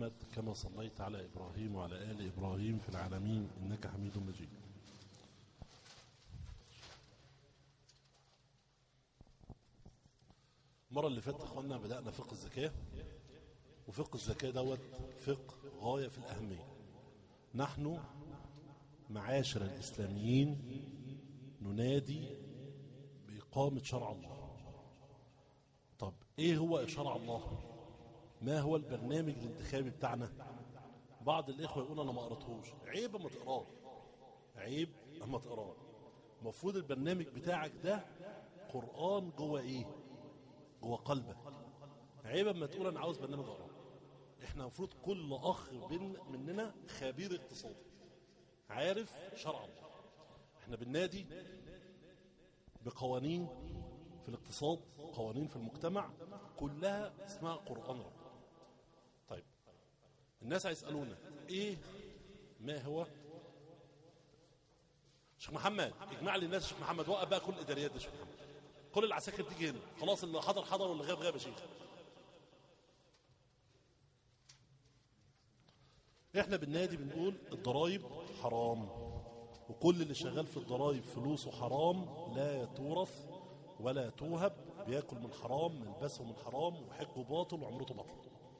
محمد كما صليت على إبراهيم وعلى آل إبراهيم في العالمين إنك حميد مجيد المرة اللي فاتت أخوانا بدأنا فقه الزكاة وفقه الزكاة دوت فقه غاية في الأهمية نحن معاشر الإسلاميين ننادي بإقامة شرع الله طب إيه هو شرع الله ما هو البرنامج الانتخابي بتاعنا بعض الإخوة يقول أنا ما قرأتهوش عيب أما تقراه عيب أما تقراه المفروض البرنامج بتاعك ده قرآن جوه إيه جوه قلبك عيب أما تقول أنا عاوز برنامج أقراه احنا المفروض كل أخ بين مننا خبير اقتصادي عارف شرع الله احنا بالنادي بقوانين في الاقتصاد قوانين في المجتمع كلها اسمها قرآن رب طيب الناس هيسألونا ايه ما هو شيخ محمد اجمع لي الناس شيخ محمد وقف بقى كل الاداريات دي شيخ محمد كل العساكر تيجي هنا خلاص اللي حضر حضر واللي غاب غاب يا شيخ احنا بالنادي بنقول الضرايب حرام وكل اللي شغال في الضرايب فلوسه حرام لا يتورث ولا توهب بياكل من حرام ملبسه من حرام وحجه باطل وعمرته باطل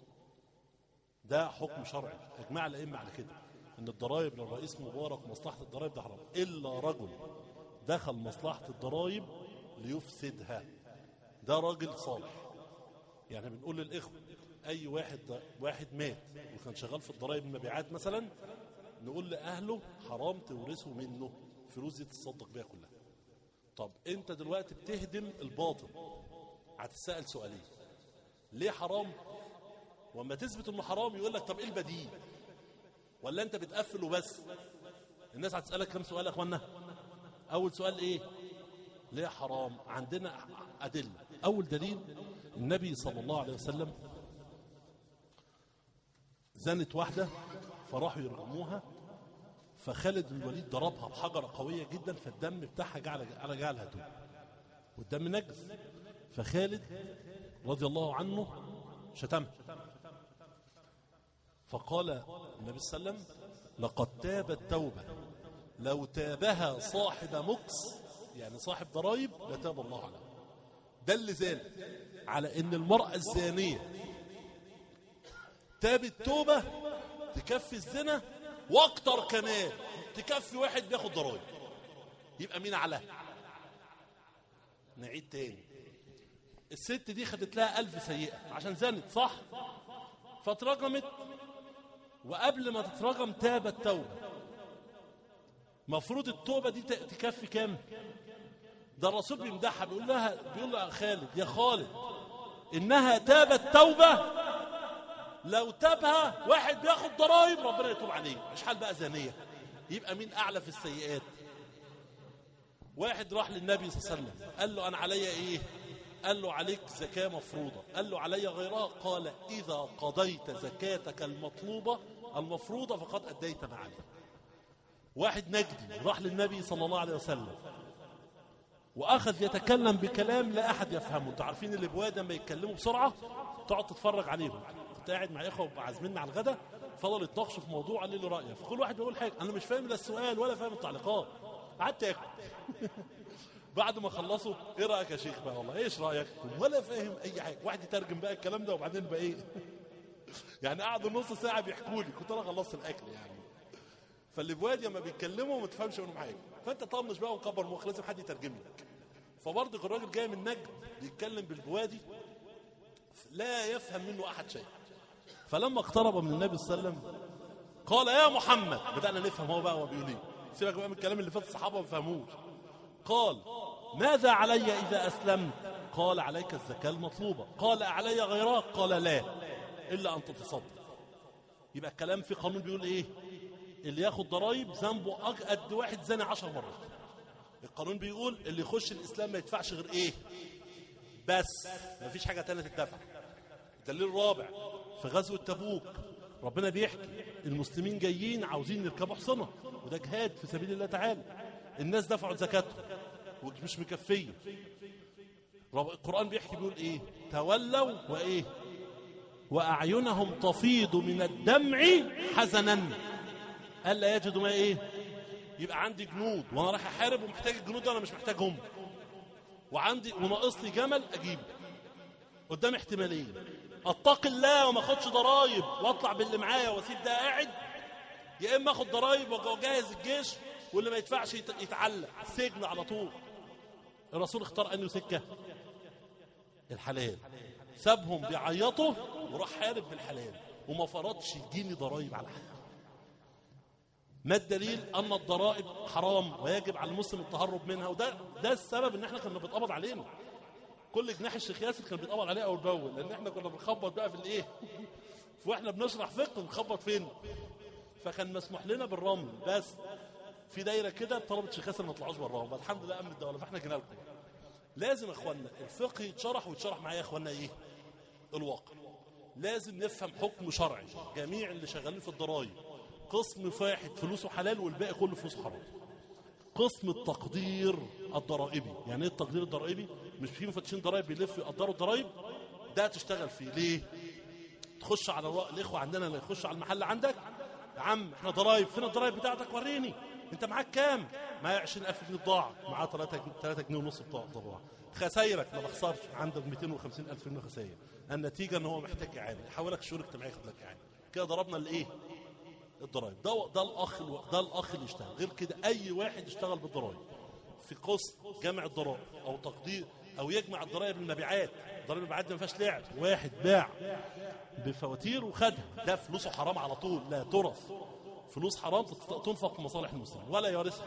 ده حكم شرعي اجماع الائمه على كده ان الضرايب للرئيس مبارك مصلحه الضرايب ده حرام الا رجل دخل مصلحه الضرايب ليفسدها ده راجل صالح يعني بنقول للاخوه اي واحد واحد مات وكان شغال في الضرايب المبيعات مثلا نقول لاهله حرام تورثوا منه فلوس دي تتصدق بيها كلها طب انت دلوقتي بتهدم الباطل هتسال سؤالين ليه حرام واما تثبت انه حرام يقول لك طب ايه البديل ولا انت بتقفل وبس الناس هتسالك كم سؤال يا اخوانا اول سؤال ايه ليه حرام عندنا ادله اول دليل النبي صلى الله عليه وسلم زنت واحدة فراحوا يرجموها فخالد بن الوليد ضربها بحجرة قوية جدا فالدم بتاعها جعل على جعلها دوب والدم نجس فخالد رضي الله عنه شتمها فقال النبي صلى الله عليه وسلم لقد تابت توبة لو تابها صاحب مكس يعني صاحب ضرايب لتاب الله عليه دل ذلك على ان المرأة الزانية تابت توبة تكفي الزنا واكتر كمان تكفي واحد بياخد ضرايب يبقى مين على نعيد تاني الست دي خدت لها ألف سيئة عشان زنت صح فاترجمت وقبل ما تترجم تابت توبة مفروض التوبة دي تكفي كام ده الرسول بيمدحها بيقول لها بيقول لها خالد يا خالد إنها تابت توبة لو تابها واحد بياخد ضرائب ربنا يتوب عليه مش حال بقى زانية يبقى مين أعلى في السيئات واحد راح للنبي صلى الله عليه وسلم قال له أنا عليا إيه قال له عليك زكاة مفروضة قال له علي غيرها قال إذا قضيت زكاتك المطلوبة المفروضة فقد أديت ما عليك واحد نجدي راح للنبي صلى الله عليه وسلم وأخذ يتكلم بكلام لا أحد يفهمه انتوا عارفين اللي بوادة ما يتكلموا بسرعة تقعد تتفرج عليهم كنت قاعد مع إخوة وعازميننا على الغدا فضل يتناقشوا في موضوع قال لي رأيه فكل واحد بيقول حاجة أنا مش فاهم لا السؤال ولا فاهم التعليقات قعدت آكل بعد ما خلصوا ايه رايك يا شيخ بقى والله ايش رايك ولا فاهم اي حاجه واحد يترجم بقى الكلام ده وبعدين بقى ايه يعني قعدوا نص ساعه بيحكوا لي كنت انا خلصت الاكل يعني فاللي بوادي لما بيتكلموا ما تفهمش منهم حاجه فانت طنش بقى وكبر مخ لازم حد يترجم لك فبرضه الراجل جاي من نجد بيتكلم بالبوادي لا يفهم منه احد شيء فلما اقترب من النبي صلى الله عليه وسلم قال يا محمد بدانا نفهم هو بقى هو بيقول ايه سيبك بقى من الكلام اللي فات الصحابه ما فهموش قال ماذا علي إذا أسلمت قال عليك الزكاة المطلوبة قال علي غيرها قال لا إلا أن تتصدق يبقى الكلام في قانون بيقول إيه اللي ياخد ضرايب ذنبه قد واحد زاني عشر مرات القانون بيقول اللي يخش الإسلام ما يدفعش غير إيه بس ما فيش حاجة تانية تدفع الدليل الرابع في غزوة تبوك ربنا بيحكي المسلمين جايين عاوزين يركبوا حصنة وده جهاد في سبيل الله تعالى الناس دفعوا زكاتهم ومش مكفيه القرآن بيحكي بيقول ايه تولوا وايه وأعينهم تفيض من الدمع حزنا ألا يجدوا ما إيه يبقى عندي جنود وأنا رايح أحارب ومحتاج الجنود وأنا مش محتاجهم وعندي وناقص لي جمل أجيب قدام احتمالين اتقي الله وما اخدش ضرايب واطلع باللي معايا واسيب ده قاعد يا اما اخد ضرايب واجهز الجيش واللي ما يدفعش يت- يتعلق سجن على طول الرسول اختار انه سكه الحلال سابهم بيعيطوا وراح حارب بالحلال وما فرضش يديني ضرايب على حد ما الدليل ان الضرائب حرام ويجب على المسلم التهرب منها وده ده السبب ان احنا كنا بيتقبض علينا كل جناح الشيخ ياسر كان بيتقبض عليه اول باول لان احنا كنا بنخبط بقى في الايه واحنا بنشرح فقه بنخبط فين فكان مسموح لنا بالرمل بس في دايره كده طلبه الشيخ ياسر ما يطلعوش براها الحمد لله امن الدوله فاحنا جينا لكم لازم يا اخوانا الفقه يتشرح ويتشرح معايا يا اخوانا ايه الواقع لازم نفهم حكم شرعي جميع اللي شغالين في الضرايب قسم واحد فلوسه حلال والباقي كله فلوسه حرام قسم التقدير الضرائبي يعني ايه التقدير الضرائبي مش في مفتشين ضرائب بيلفوا يقدروا الضرائب ده تشتغل فيه ليه تخش على الوا- الاخوه عندنا اللي يخش على المحل عندك يا عم احنا ضرايب فين الضرايب بتاعتك وريني انت معاك كام معايا 20000 جنيه بضاعه معاه 3 3 جنيه ونص بضاعه بضاعه خسايرك ما بخسرش عندك 250000 جنيه خسائر النتيجه ان هو محتاج اعانه يحولك شؤون اجتماعيه ياخد لك اعانه كده ضربنا الايه الضرايب ده ده الاخ الو- ده الاخ اللي يشتغل غير كده اي واحد يشتغل بالضرايب في قسم جمع الضرائب او تقدير او يجمع الضرائب المبيعات ضرائب المبيعات دي ما فيهاش لعب واحد باع بفواتير وخدها ده فلوسه حرام على طول لا ترث فلوس حرام تت- تنفق في مصالح المسلمين ولا يورثها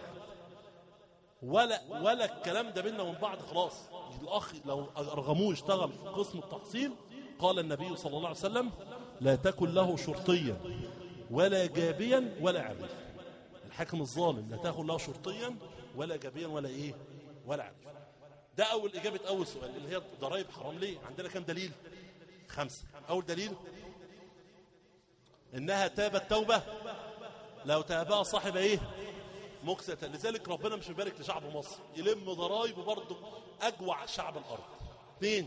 ولا ولا الكلام ده بينا ومن بعض خلاص الاخ لو ارغموه يشتغل في قسم التحصيل قال النبي صلى الله عليه وسلم لا تكن له شرطيا ولا جابيا ولا عريف الحاكم الظالم لا تاخذ له شرطيا ولا جابيا ولا ايه ولا عريف ده اول اجابه اول سؤال اللي هي الضرايب حرام ليه عندنا كام دليل خمسه اول دليل انها تابت توبه لو تابها صاحب ايه مكسة لذلك ربنا مش مبارك لشعب مصر يلم ضرايب برضه اجوع شعب الارض اثنين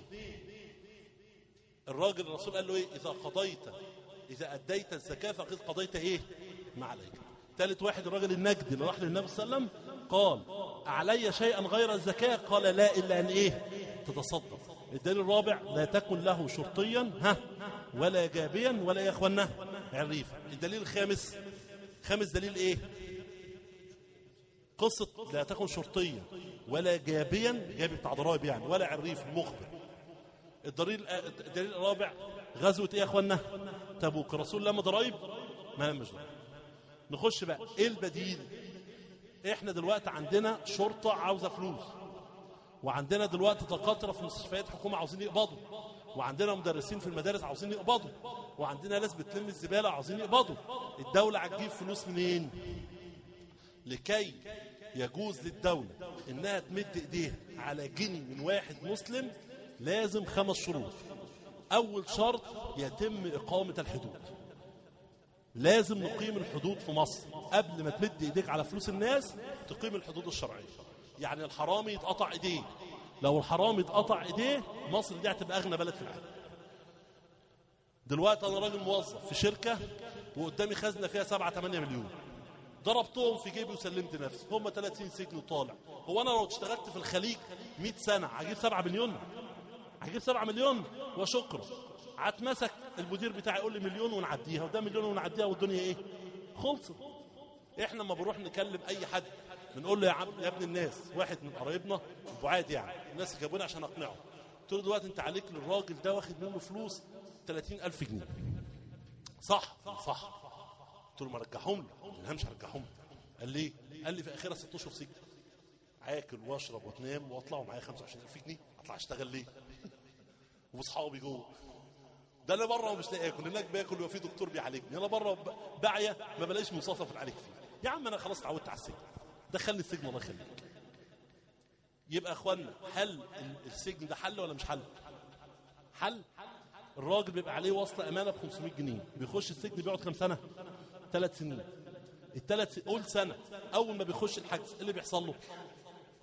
الراجل الرسول قال له ايه اذا قضيت اذا اديت الزكاه فقد قضيت ايه ما عليك ثالث واحد الراجل النجدي اللي راح للنبي صلى الله عليه وسلم قال علي شيئا غير الزكاه قال لا الا ان ايه تتصدق الدليل الرابع لا تكن له شرطيا ها ولا جابيا ولا يا اخوانا عريفا الدليل الخامس خامس دليل ايه قصة لا تكن شرطيا ولا جابيا جابي بتاع ضرائب يعني ولا عريف مخبر الدليل الدليل الرابع غزوة ايه يا اخوانا تبوك الرسول لما ضرائب ما لمش ضرائب نخش بقى ايه البديل احنا دلوقتي عندنا شرطة عاوزة فلوس وعندنا دلوقتي دكاترة في مستشفيات حكومة عاوزين يقبضوا وعندنا مدرسين في المدارس عاوزين يقبضوا وعندنا ناس بتلم الزبالة عاوزين يقبضوا الدولة هتجيب فلوس منين لكي يجوز للدولة انها تمد ايديها على جني من واحد مسلم لازم خمس شروط اول شرط يتم اقامة الحدود لازم نقيم الحدود في مصر قبل ما تمد ايديك على فلوس الناس تقيم الحدود الشرعية يعني الحرامي يتقطع ايديه لو الحرامي اتقطع ايديه مصر دي هتبقى اغنى بلد في العالم دلوقتي انا راجل موظف في شركة وقدامي خزنة فيها 7 8 مليون ضربتهم في جيبي وسلمت نفسي هم 30 سجن وطالع هو انا لو اشتغلت في الخليج 100 سنة هجيب 7 مليون هجيب 7 مليون وشكرا هتمسك المدير بتاعي يقول لي مليون ونعديها وده مليون ونعديها والدنيا ايه خلصت احنا لما بنروح نكلم اي حد بنقول له يا عم يا ابن الناس واحد من قرايبنا بعاد يعني الناس اللي جابوني عشان اقنعه قلت له دلوقتي انت عليك للراجل ده واخد منه فلوس 30000 جنيه صح صح قلت له ما رجعهم لي انا مش هرجعهم لي قال لي قال لي في اخرها ست اشهر سجن اكل واشرب واتنام واطلع ومعايا 25000 جنيه اطلع اشتغل ليه واصحابي جوه ده انا بره ومش لاقي اكل هناك باكل وفي دكتور بيعالجني انا بره ب- باعيه ما بلاقيش مصاصه في العلاج فيه يا عم انا خلاص اتعودت على السجن دخلني السجن الله يخليك يبقى يا اخوانا هل ال- السجن ده حل ولا مش حل حل الراجل بيبقى عليه وصل امانه ب 500 جنيه بيخش السجن بيقعد كام سنه ثلاث سنين الثلاث قول سنه اول ما بيخش الحجز ايه اللي بيحصل له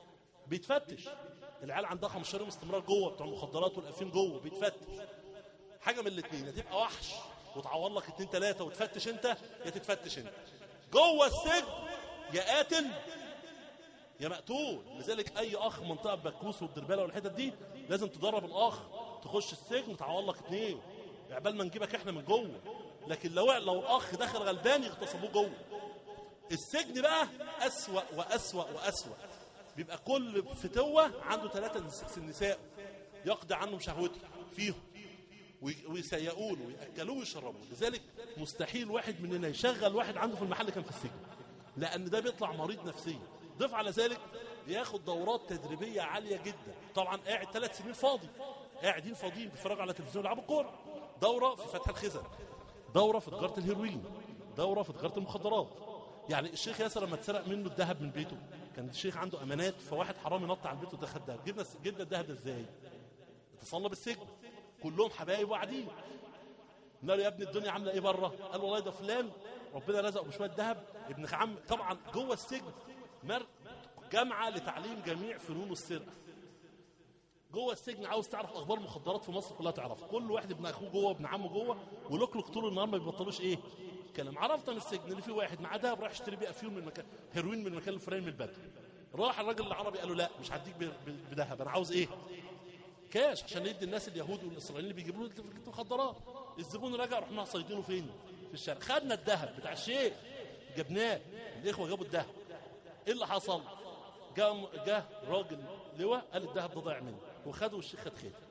بيتفتش العيال عندها 15 يوم استمرار جوه بتوع المخدرات والافيون جوه بيتفتش حاجه من الاثنين يا تبقى وحش وتعور لك اتنين تلاته وتفتش انت يا تتفتش انت جوه السجن يا قاتل يا مقتول لذلك اي اخ منطقه بكوس والدرباله والحتت دي لازم تدرب الاخ تخش السجن تعور لك اتنين عبال ما نجيبك احنا من جوه لكن لو لو اخ دخل غلبان يغتصبوه جوه السجن بقى اسوا واسوا واسوا بيبقى كل فتوه عنده ثلاثه نساء يقضي عنهم شهوته فيهم وي- ويسيئوه له وياكلوه ويشربوه لذلك مستحيل واحد مننا يشغل واحد عنده في المحل كان في السجن لان ده بيطلع مريض نفسيا ضيف على ذلك بياخد دورات تدريبيه عاليه جدا طبعا قاعد ثلاث سنين فاضي قاعدين فاضيين بيتفرجوا على التلفزيون يلعبوا كوره دوره في فتح الخزن دوره في تجاره الهيروين دوره في تجاره المخدرات يعني الشيخ ياسر لما اتسرق منه الذهب من بيته كان الشيخ عنده امانات فواحد حرامي نط على البيت ودخل الذهب جبنا جبنا الذهب ده ازاي؟ اتصلنا بالسجن كلهم حبايب وقاعدين قلنا له يا ابني الدنيا عامله ايه بره؟ قال والله ده فلان ربنا رزقه بشويه ذهب ابن عم طبعا جوه السجن مر جامعه لتعليم جميع فنون السرقه جوه السجن عاوز تعرف اخبار المخدرات في مصر كلها تعرف كل واحد ابن اخوه جوه ابن عمه جوه ولوكلوك طول النهار ما بيبطلوش ايه كلام عرفت من السجن ان في واحد معاه دهب راح يشتري بيه افيون من مكان هيروين من المكان الفلاني من البدو راح الراجل العربي قال له لا مش هديك ب- ب- بذهب انا عاوز ايه كاش عشان يدي الناس اليهود والاسرائيليين اللي بيجيبوا له المخدرات الزبون رجع رحنا صيدينه فين في الشارع خدنا الذهب بتاع الشيخ جبناه الاخوه جابوا الذهب ايه اللي حصل جاء جاء راجل لواء قال الذهب ده ضايع مني وخده والشيخ خد خير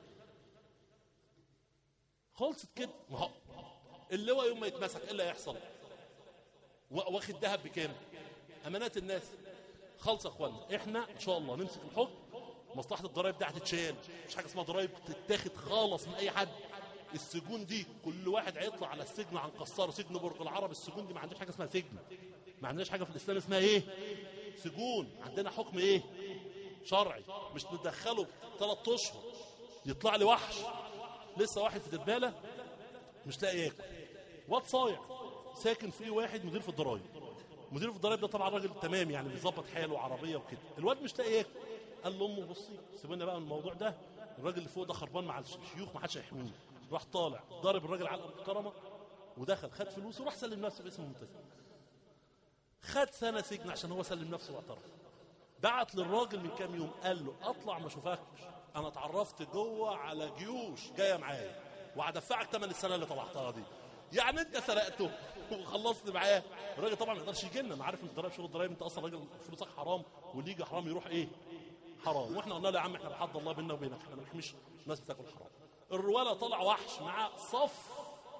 خلصت كده ما هو اللواء يوم ما يتمسك ايه اللي هيحصل وا- واخد ذهب بكام امانات الناس خلص يا اخوانا احنا ان شاء الله نمسك الحكم مصلحه الضرائب دي هتتشال مش حاجه اسمها ضرائب تتاخد خالص من اي حد السجون دي كل واحد هيطلع على السجن عن قصاره سجن برج العرب السجون دي ما عندناش حاجه اسمها سجن ما عندناش حاجه في الاسلام اسمها ايه سجون عندنا حكم ايه شرعي مش ندخله ثلاث اشهر يطلع لي وحش لسه واحد في دباله مش لاقي ياكل واد صايع ساكن فيه واحد مدير في الضرايب مدير في الضرايب ده طبعا راجل تمام يعني بيظبط حاله وعربيه وكده الواد مش لاقي ياكل قال لامه بصي سيبونا بقى من الموضوع ده الراجل اللي فوق ده خربان مع الشيوخ ما حدش هيحميني راح طالع ضارب الراجل علقه محترمه ودخل خد فلوسه وراح سلم نفسه باسم المنتزه خد سنه سجن عشان هو سلم نفسه واعترف بعت للراجل من كام يوم قال له اطلع ما اشوفكش انا اتعرفت جوه على جيوش جايه معايا وهدفعك ثمن السنه اللي طلعتها دي يعني انت سرقته وخلصت معاه الراجل طبعا ما يقدرش يجي لنا انا عارف ان الضرايب شغل الضرايب انت اصلا راجل فلوسك حرام واللي يجي حرام يروح ايه حرام واحنا قلنا له يا عم احنا بحد الله بيننا وبينك احنا ما نحميش الناس بتاكل حرام الرواله طلع وحش معاه صف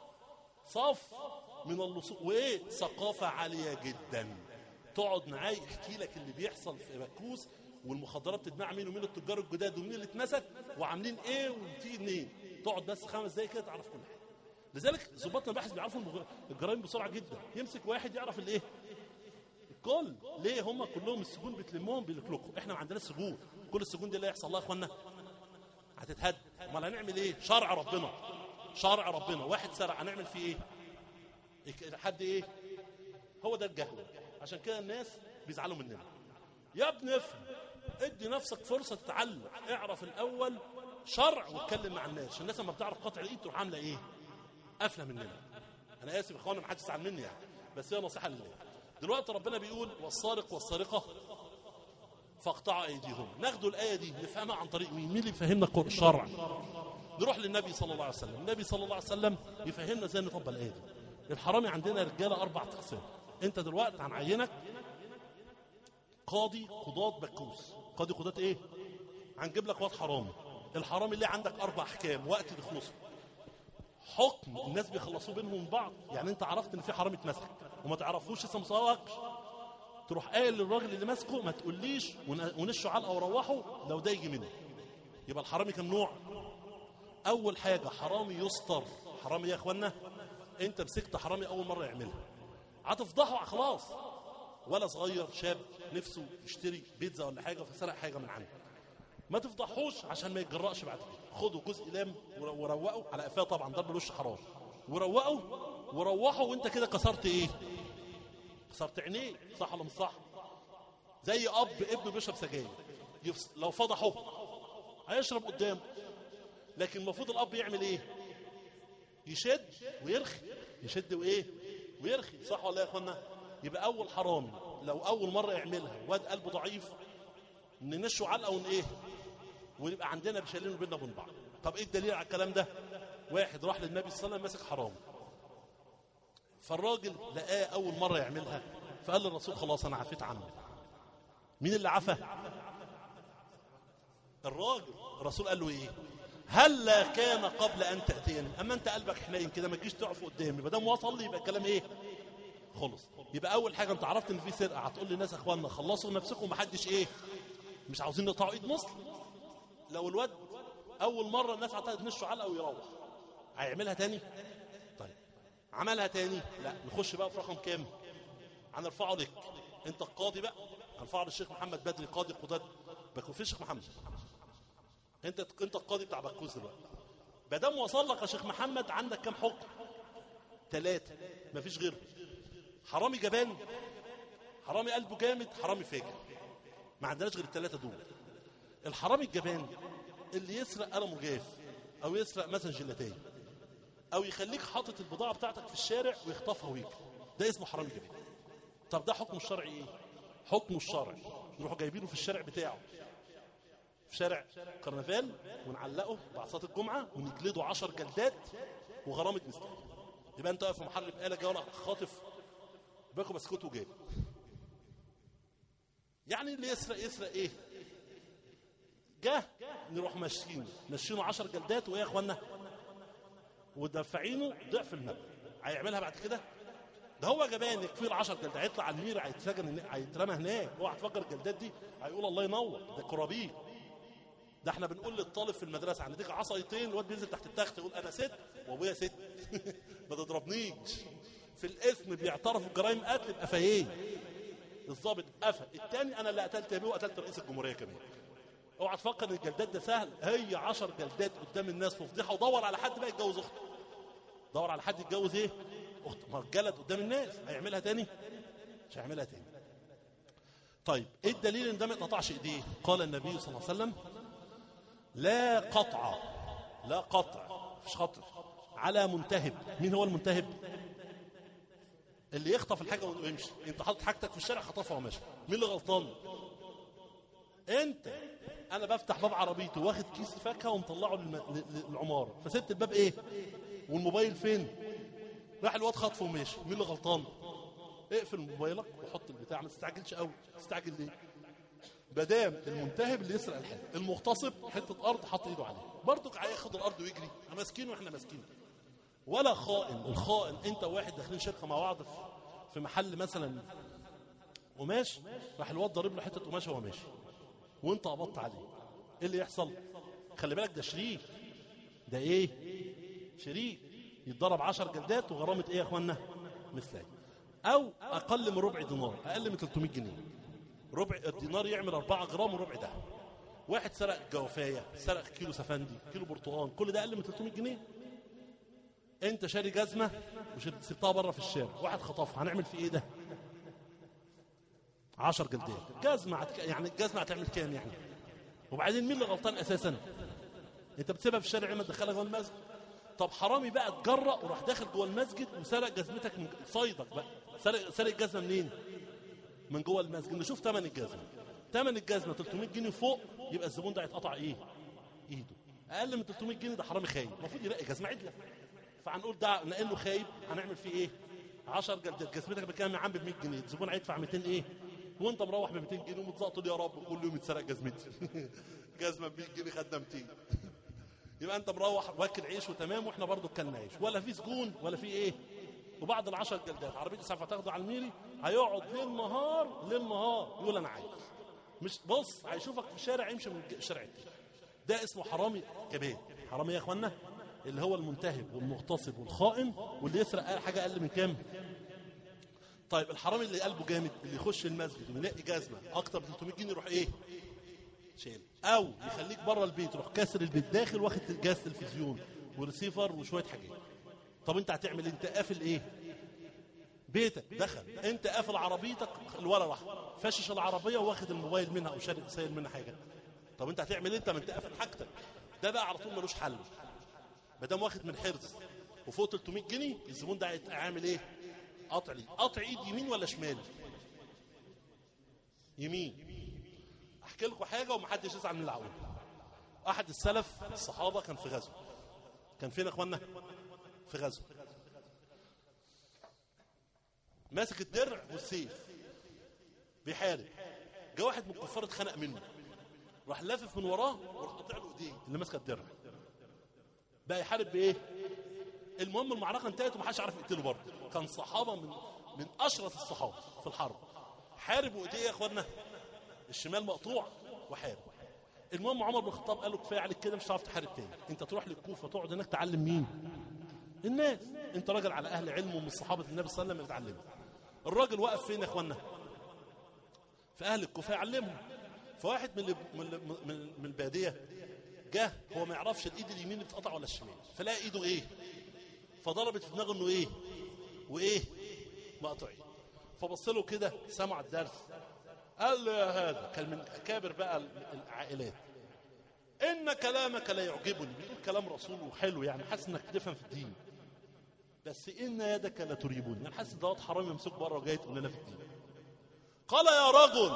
صف من اللصوص وايه ثقافه عاليه جدا تقعد معاه يحكي لك اللي بيحصل في بكوس والمخدرات تتباع مين ومين التجار الجداد ومين اللي اتمسك وعاملين ايه وبتيجي منين تقعد بس خمس دقايق كده تعرف كل حاجه لذلك ظباط المباحث بيعرفوا المغ- الجرائم بسرعه جدا يمسك واحد يعرف الايه الكل ليه هم كلهم السجون بتلمهم بيلكلكوا احنا ما عندناش سجون كل السجون دي اللي هيحصل لها يا اخوانا هتتهد امال هنعمل ايه شرع ربنا شرع ربنا واحد سرق هنعمل فيه ايه إيه- حد ايه هو ده الجهل عشان كده الناس بيزعلوا مننا يا ابني افهم ادي نفسك فرصه تتعلم اعرف الاول شرع واتكلم مع الناس عشان الناس لما بتعرف قطع الايد تروح عامله ايه قافله مننا انا اسف يا اخوانا ما حدش يزعل مني يعني بس هي نصيحه لله دلوقتي ربنا بيقول والسارق والسارقه فاقطعوا ايديهم ناخدوا الايه دي نفهمها عن طريق مين مين اللي يفهمنا القرآن الشرع نروح للنبي صلى الله عليه وسلم النبي صلى الله عليه وسلم يفهمنا ازاي نطبق الايه دي الحرامي عندنا رجاله اربع اقسام انت دلوقتي هنعينك قاضي قضاة بكوس قاضي قضاة ايه هنجيب لك واد حرامي الحرامي اللي عندك اربع احكام وقت يخلصوا حكم الناس بيخلصوه بينهم بعض يعني انت عرفت ان في حرامي اتمسك وما تعرفوش لسه مسوقش تروح قايل للراجل اللي ماسكه ما تقوليش ون- ونشه علقه وروحه لو ده يجي منه يبقى الحرامي كم نوع اول حاجه حرامي يستر حرامي يا اخوانا انت مسكت حرامي اول مره يعملها هتفضحه خلاص ولا صغير شاب نفسه يشتري بيتزا ولا حاجه فسرق حاجه من عنده ما تفضحوش عشان ما يتجرأش بعد كده خدوا جزء لام ور- وروقوا على قفاه طبعا ضرب الوش حرام وروقوا وروحوا وانت كده كسرت ايه كسرت عينيه صح ولا مش صح زي اب ابنه بيشرب سجاير يفص... لو فضحه هيشرب قدامه لكن المفروض الاب يعمل ايه يشد ويرخي يشد وايه ويرخي صح ولا يا اخوانا يبقى اول حرامي لو اول مره يعملها واد قلبه ضعيف ننشه علقه ون ايه ويبقى عندنا بشالين بيننا وبين بعض طب ايه الدليل على الكلام ده واحد راح للنبي صلى الله عليه وسلم ماسك حرام فالراجل لقاه اول مره يعملها فقال للرسول خلاص انا عفيت عنه مين اللي عفى الراجل الرسول قال له ايه هلا كان قبل ان تاتيني اما انت قلبك حنين كده ما تجيش تقف قدامي ما دام وصل لي يبقى الكلام ايه خلص يبقى اول حاجه انت عرفت ان في سرقه هتقول للناس اخواننا خلصوا نفسكم ومحدش ايه مش عاوزين نقطعوا ايد مسلم لو الواد اول مره الناس عطاها تنشه علقه ويروح هيعملها تاني طيب عملها تاني لا نخش بقى في رقم كام هنرفعه لك انت القاضي بقى هنرفعه للشيخ محمد بدري قاضي قضاة بكوز في الشيخ محمد انت انت القاضي بتاع بكوز دلوقتي ما دام وصل لك يا شيخ محمد عندك كام حكم ثلاثه مفيش غيره حرامي جبان حرامي قلبه جامد حرامي فاجر ما عندناش غير الثلاثه دول الحرامي الجبان اللي يسرق قلمه جاف او يسرق مثلا جيلاتيه او يخليك حاطط البضاعه بتاعتك في الشارع ويخطفها ويجري ده اسمه حرامي جبان طب ده حكمه الشرعي ايه حكمه الشرعي نروحوا جايبينه في الشارع بتاعه في شارع كرنفال ونعلقه بعصات الجمعه ونجلده عشر جلدات وغرامه مثل يبقى انت واقف في محل بقاله جوله خاطف باكو بسكوت وجاي يعني اللي يسرق يسرق ايه جه نروح ماشيينه ماشيينه 10 جلدات وايه يا اخوانا ودافعينه ضعف المبلغ هيعملها بعد كده ده هو جبان يكفيه ال 10 جلدات هيطلع على المير هيتسجن هيترمى هناك اوعى تفكر الجلدات دي هيقول الله ينور ده كرابيل ده احنا بنقول للطالب في المدرسه هنديك عصايتين الواد بينزل تحت التخت يقول انا ست وابويا ست ما تضربنيش في الاسم بيعترفوا بجرائم قتل يبقى فايه الضابط قفل الثاني انا اللي قتلت ابوه وقتلت رئيس الجمهوريه كمان اوعى تفكر ان الجلدات ده سهل هي 10 جلدات قدام الناس في فضيحه ودور على حد بقى يتجوز اخته دور على حد يتجوز ايه اخته ما الجلد قدام الناس هيعملها تاني مش هيعملها تاني طيب ايه الدليل ان ده ما يتقطعش ايديه قال النبي صلى الله عليه وسلم لا قطع لا قطع مش خطر على منتهب مين هو المنتهب اللي يخطف الحاجه ويمشي انت حاطط حاجتك في الشارع خطفها وماشي مين اللي غلطان انت انا بفتح باب عربيتي واخد كيس فاكهه ومطلعه للم... للعماره فسبت الباب ايه والموبايل فين راح الواد خطفه وماشي مين اللي غلطان اقفل موبايلك وحط البتاع ما تستعجلش قوي تستعجل ليه مادام المنتهب اللي يسرق الحاجه المغتصب حته ارض حط ايده عليها برضك هياخد الارض ويجري ماسكينه واحنا ماسكينه ولا خائن الخائن انت وواحد داخلين شركه مع بعض في محل مثلا قماش راح الواد ضارب له حته قماشه وهو ماشي وانت قبضت عليه ايه اللي يحصل خلي بالك ده شريك ده ايه شريك يتضرب 10 جلدات وغرامه ايه يا اخوانا مثلي او اقل من ربع دينار اقل من 300 جنيه ربع الدينار يعمل 4 جرام وربع ده واحد سرق جوافايه سرق كيلو سفندي كيلو برتقال كل ده اقل من 300 جنيه انت شاري جزمه وسبتها بره في الشارع واحد خطفها هنعمل في ايه ده 10 جلدات جزمه هتك... يعني الجزمه هتعمل كام يعني وبعدين مين اللي غلطان اساسا انت بتسيبها في الشارع ما تدخلها جوه المسجد طب حرامي بقى اتجرأ وراح داخل جوه المسجد وسرق جزمتك من صيدك بقى سرق سرق الجزمه منين من جوه المسجد نشوف ثمن الجزمه ثمن الجزمه 300 جنيه فوق يبقى الزبون ده هيتقطع ايه ايده اقل من 300 جنيه ده حرامي خايب المفروض يلاقي جزمه عدله فهنقول ده نقله خايب هنعمل فيه ايه 10 جلدات جزمتك بكام يا عم ب 100 جنيه الزبون هيدفع 200 ايه وانت مروح ب 200 جنيه ومتزقط تقول يا رب كل يوم يتسرق جزمتي جزمه ب 100 جنيه خدنا 200 يبقى انت مروح واكل عيش وتمام واحنا برضو كلنا عيش ولا في سجون ولا في ايه وبعد العشر جلدات عربيه اسعاف هتاخده على الميري هيقعد ليل نهار ليل نهار يقول انا عايز مش بص هيشوفك في الشارع يمشي من الشارع التاني ده اسمه حرامي جبان حرامي يا اخوانا اللي هو المنتهب والمغتصب والخائن واللي يسرق حاجه اقل من كام طيب الحرامي اللي قلبه جامد اللي يخش المسجد ويلاقي جزمه اكتر من 300 جنيه يروح ايه شيل او يخليك بره البيت يروح كاسر البيت داخل واخد جهاز تلفزيون وريسيفر وشويه حاجات طب انت هتعمل انت قافل ايه بيتك دخل انت قافل عربيتك الورا واحد فاشش العربيه واخد الموبايل منها او شاري سايل منها حاجه طب انت هتعمل انت ما انت قافل حاجتك ده بقى على طول ملوش حل ما دام واخد من حرز وفوق 300 جنيه الزبون ده عامل ايه قطع لي قطع ايد يمين ولا شمال يمين احكي لكم حاجه ومحدش يزعل من اللي هقوله احد السلف الصحابه كان في غزو كان فين يا اخوانا في غزو ماسك الدرع والسيف بيحارب جه واحد من الكفار اتخنق منه راح لافف من وراه وراح قاطع له ايديه اللي ماسكه الدرع بقى يحارب بايه المهم المعركه انتهت ومحدش عارف يقتله برضه كان صحابه من من اشرف الصحابه في الحرب حارب وايديه يا اخوانا الشمال مقطوع وحارب المهم عمر بن الخطاب قال له كفايه عليك كده مش هتعرف تحارب تاني انت تروح للكوفه تقعد هناك تعلم مين الناس انت راجل على اهل علم ومن صحابه النبي صلى الله عليه وسلم بتعلمه الراجل واقف فين يا اخوانا في اهل الكوفه يعلمهم فواحد من من من, من الباديه جه هو ما يعرفش الايد اليمين بتتقطع ولا الشمال فلاقي ايده ايه فضربت في دماغه انه ايه وايه مقطوعين فبص له كده سمع الدرس قال له يا هذا كان من اكابر بقى العائلات ان كلامك لا يعجبني بتقول كلام رسول وحلو يعني حاسس انك تفهم في الدين بس ان يدك لا تريبني انا حاسس دوت حرام يمسك بره وجاي تقول لنا في الدين قال يا رجل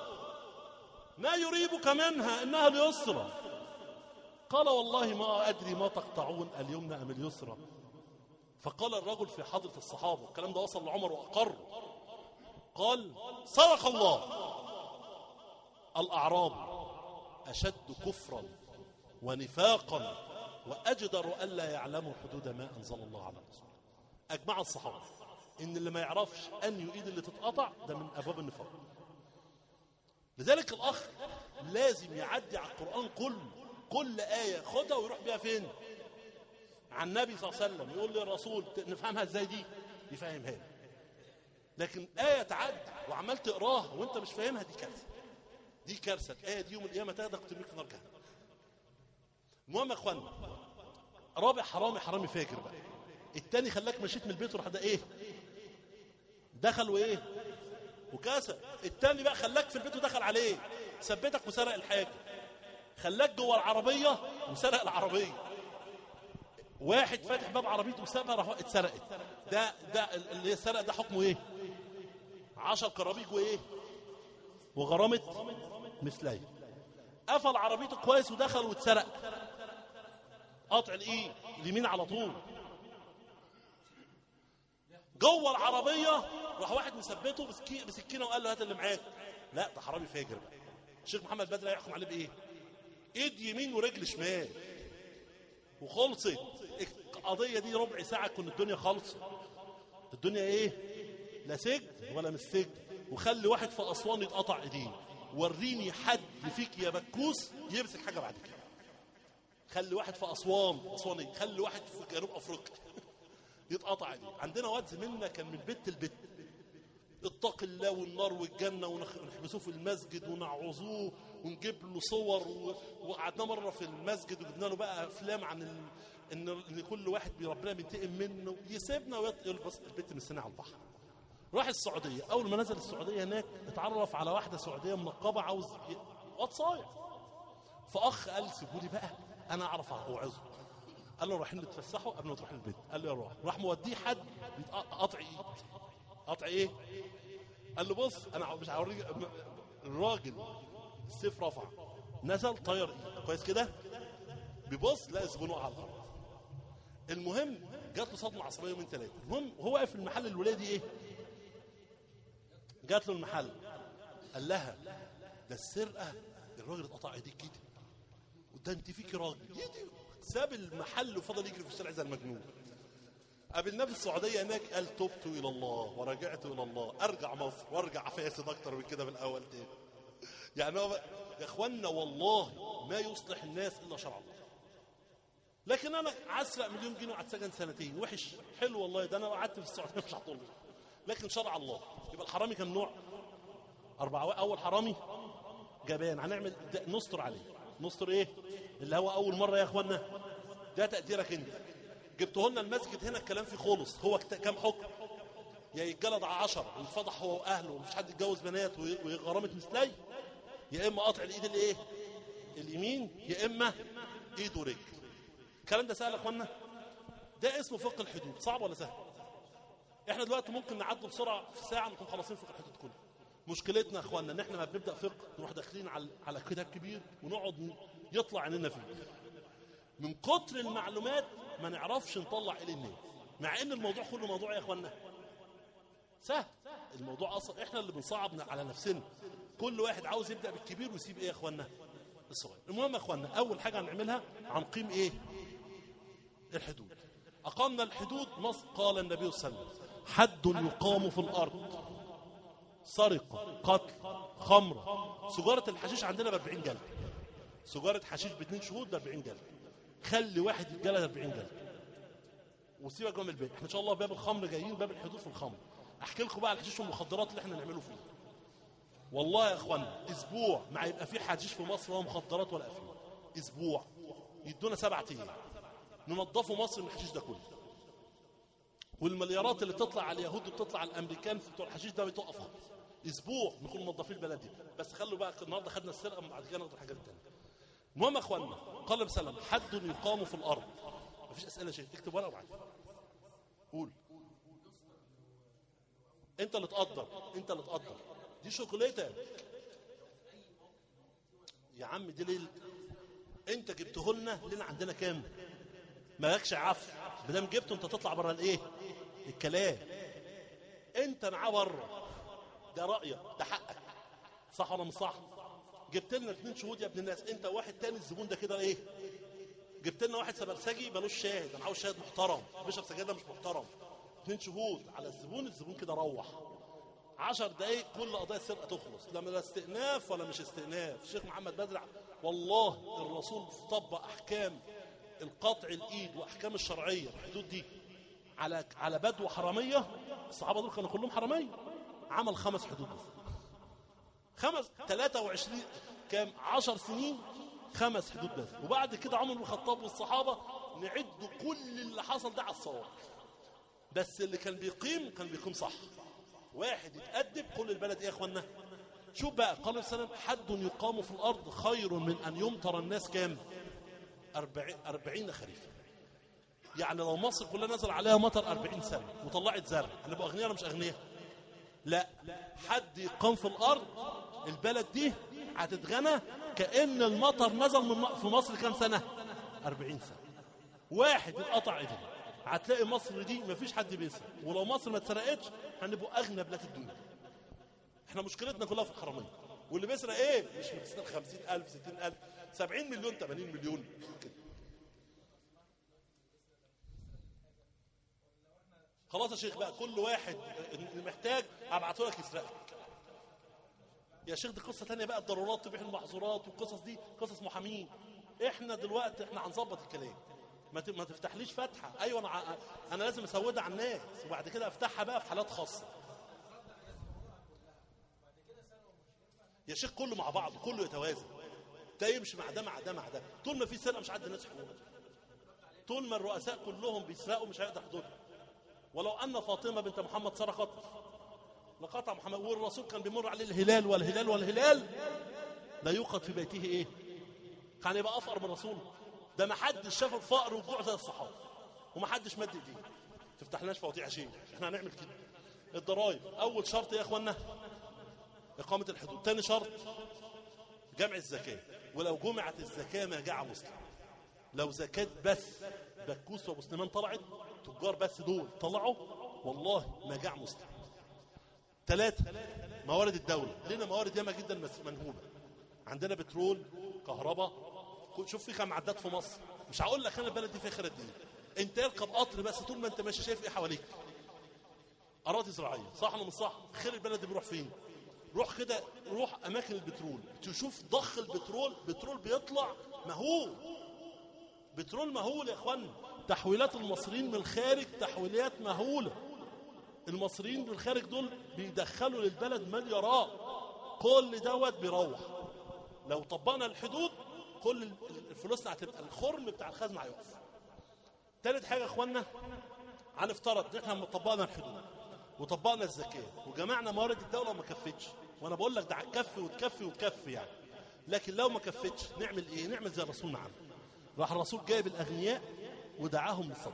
ما يريبك منها انها اليسرى قال والله ما ادري ما تقطعون اليمنى ام اليسرى فقال الرجل في حضره الصحابه الكلام ده وصل لعمر واقر قال صدق الله الاعراب اشد كفرا ونفاقا واجدر الا يعلموا حدود ما انزل الله على رسوله اجمع الصحابه ان اللي ما يعرفش ان يؤيد اللي تتقطع ده من ابواب النفاق لذلك الاخ لازم يعدي على القران كله كل ايه خدها ويروح بيها فين عن النبي صلى الله عليه وسلم يقول لي الرسول نفهمها ازاي دي يفهمها لي لكن آية تعدي وعمال تقراها وانت مش فاهمها دي كارثة دي كارثة الآية دي يوم القيامة تاخدك ترميك في نار جهنم المهم يا اخوانا رابع حرامي حرامي فاجر بقى التاني خلاك مشيت من البيت وراح ده ايه دخل وايه وكسر التاني بقى خلاك في البيت ودخل عليه ثبتك وسرق الحاجة خلاك جوه العربية وسرق العربية واحد فاتح باب عربيته وسابها راح اتسرقت ده ده اللي سرق ده حكمه ايه عشر كرابيج وايه وغرامة مثليه قفل عربيته كويس ودخل واتسرق قطع الايه اليمين على طول جوه العربيه راح واحد مثبته بسكينه وقال له هات اللي معاك لا ده حرامي فاجر بقى الشيخ محمد بدر هيحكم عليه بايه ايد يمين ورجل شمال وخلصت القضيه دي ربع ساعه كن الدنيا خلصت الدنيا ايه لا سجن ولا مش سجن وخلي واحد في اسوان يتقطع ايديه وريني حد فيك يا بكوس يمسك حاجه بعد كده خلي واحد في اسوان اسواني خلي واحد في جنوب افريقيا يتقطع ايديه عندنا واد زميلنا كان من بيت لبيت اتق الله والنار والجنه ونحبسوه في المسجد ونعوزوه ونجيب له صور وقعدنا مره في المسجد وجبنا له بقى افلام عن ال... ان ان كل واحد ربنا بينتقم منه يسيبنا ويلبس البيت مستني على البحر راح السعوديه اول ما نزل السعوديه هناك اتعرف على واحده سعوديه منقبه عاوز واد صايع فاخ قال سيبوا لي بقى انا اعرف اوعظه قال له رايحين نتفسحوا قبل ما تروح البيت قال له روح راح موديه حد قطع ايد قطع ايه قال له بص انا مش هوريك الراجل السيف رفع نزل طير ايد كويس كده بيبص لقى زبونه على الارض المهم جات له صدمه عصبيه من ثلاثه المهم هو واقف في المحل الولادي ايه جات له المحل قال لها ده السرقه الراجل اتقطع ايديك كده وده انت فيك راجل ساب المحل وفضل يجري في الشارع زي المجنون قابلناه في السعودية هناك قال تبت إلى الله ورجعت إلى الله أرجع مصر وأرجع فاسد أكتر من كده من الأول تاني يعني هو يا إخوانا والله ما يصلح الناس إلا شرع الله لكن أنا عسرق مليون جنيه وهتسجن سنتين وحش حلو والله ده أنا قعدت في السعودية مش هطول لكن شرع الله يبقى الحرامي كان نوع أربعة أول حرامي جبان هنعمل نستر عليه نستر إيه اللي هو أول مرة يا إخوانا ده تقديرك أنت جبته لنا المسجد هنا الكلام فيه خلص هو كام حكم يا يتجلد على عشرة ويتفضح هو واهله ومفيش حد يتجوز بنات وغرامه مثلي يا اما قطع الايد الايه اليمين يا اما ايد ورجل الكلام ده سهل يا اخوانا ده اسمه فقه الحدود صعب ولا سهل احنا دلوقتي ممكن نعدي بسرعه في ساعه نكون خلاصين فقه الحدود كله مشكلتنا يا اخوانا ان احنا ما بنبدا فقه نروح داخلين على على كتاب كبير ونقعد ن- يطلع عيننا فيه من كتر المعلومات ما نعرفش نطلع الى الناس مع ان الموضوع كله موضوع يا اخوانا سهل الموضوع اصلا احنا اللي بنصعب على نفسنا كل واحد عاوز يبدا بالكبير ويسيب ايه يا اخوانا الصغير المهم يا اخوانا اول حاجه هنعملها هنقيم ايه الحدود اقمنا الحدود نص قال النبي صلى الله عليه وسلم حد يقام في الارض سرقه قتل خمره سجاره الحشيش عندنا ب 40 جلد سجاره حشيش باثنين شهود ب 40 جلد خلي واحد يتجلد 40 جلد وسيبك بقى من البيت احنا ان شاء الله باب الخمر جايين باب الحدود في الخمر احكي لكم بقى على الحشيش والمخدرات اللي احنا نعمله فيه والله يا اخوانا اسبوع ما يبقى في حشيش في مصر ولا مخدرات ولا افيون اسبوع يدونا سبعة ايام ننظفوا مصر من الحشيش ده كله والمليارات اللي بتطلع على اليهود وبتطلع على الامريكان في بتوع الحشيش ده بيتوقف خالص اسبوع نكون منظفين البلد دي بس خلوا بقى النهارده خدنا السرقه بعد كده ناخد الحاجات الثانيه المهم يا اخوانا قال النبي صلى الله عليه وسلم حد يقام في الارض مفيش اسئله يا شيخ اكتب ورقه وبعد قول انت اللي تقدر انت اللي تقدر دي شغلتك يا عم دي ليل انت جبته لنا لنا عندنا كام مالكش عفو بدام جبته انت تطلع بره الايه الكلام انت معاه بره ده رايك ده حقك صح ولا مش صح جبت لنا اثنين شهود يا ابن الناس انت واحد تاني الزبون ده كده ايه جبت لنا واحد سبرسجي ملوش شاهد انا عاوز شاهد محترم بيشرب سجاده مش محترم اثنين شهود على الزبون الزبون كده روح عشر دقايق كل قضايا سرقه تخلص لا من استئناف ولا مش استئناف الشيخ محمد بدر والله الرسول طبق احكام القطع الايد واحكام الشرعيه الحدود دي على على بدو حراميه الصحابه دول كانوا كلهم حراميه عمل خمس حدود بس خمس 23 كام 10 سنين خمس حدود بس وبعد كده عمر بن الخطاب والصحابه نعد كل اللي حصل ده على الصواب بس اللي كان بيقيم كان بيقيم صح واحد يتأدب كل البلد ايه يا اخوانا شوف بقى قال النبي صلى الله عليه وسلم حد يقام في الارض خير من ان يمطر الناس كام أربعين, أربعين خريفا يعني لو مصر كلها نزل عليها مطر أربعين سنة وطلعت زرع هنبقى أغنياء ولا مش أغنياء لا حد يقام في الأرض البلد دي هتتغنى كأن المطر نزل من في مصر كام سنة أربعين سنة واحد يتقطع ايديه هتلاقي مصر دي مفيش حد بيسرق ولو مصر ما اتسرقتش هنبقوا اغنى بلاد الدنيا احنا مشكلتنا كلها في الحراميه واللي بيسرق ايه مش بيسرق 50000 60000 70 مليون 80 مليون كده خلاص يا شيخ بقى كل واحد اللي محتاج هبعته لك يسرقك يا شيخ دي قصه ثانيه بقى الضرورات تبيح المحظورات والقصص دي قصص محامين احنا دلوقتي احنا هنظبط الكلام ما ت- ما تفتحليش فتحه ايوه انا ع- انا لازم اسودها على الناس وبعد كده افتحها بقى في حالات خاصه يا شيخ كله مع بعض كله يتوازن ده يمشي مع ده مع ده مع ده طول ما في سرقه مش عدى الناس حقوق طول ما الرؤساء كلهم بيسرقوا مش هيقدر حدودها ولو ان فاطمه بنت محمد سرقت لقطع محمد والرسول كان بيمر عليه الهلال والهلال والهلال لا يوقد في بيته ايه كان يبقى افقر من الرسول ده ما حدش شاف الفقر والجوع زي الصحابه وما حدش مد ايديه تفتحلناش فواتير عشان احنا هنعمل كده الضرايب اول شرط يا اخوانا اقامه الحدود ثاني شرط جمع الزكاه ولو جمعت الزكاه ما جاع مسلم لو زكاه بس بكوس ومسلمان طلعت تجار بس دول طلعوا والله ما جاع مسلم ثلاثة موارد الدولة لنا موارد ياما جدا بس منهوبة عندنا بترول كهرباء كل- شوف في كم عداد في مصر مش هقول لك انا البلد دي فيها خير قد ايه انت اركب قطر بس طول ما انت ماشي شايف ايه حواليك اراضي زراعيه صح ولا مش صح خير البلد دي بيروح فين روح كده روح اماكن البترول تشوف ضخ البترول بترول بيطلع مهول بترول مهول يا اخوانا تحويلات المصريين من الخارج تحويلات مهوله المصريين من الخارج دول بيدخلوا للبلد مليارات كل دوت بيروح لو طبقنا الحدود كل الفلوس هتبقى الخرم بتاع الخزنه هيقف تالت حاجه يا اخوانا هنفترض ان احنا لما طبقنا الحدود وطبقنا الزكاه وجمعنا موارد الدوله وما كفتش وانا بقول لك ده هتكفي وتكفي وتكفي يعني لكن لو ما كفتش نعمل ايه نعمل زي الرسول ما عمل راح الرسول جايب الاغنياء ودعاهم للصدقه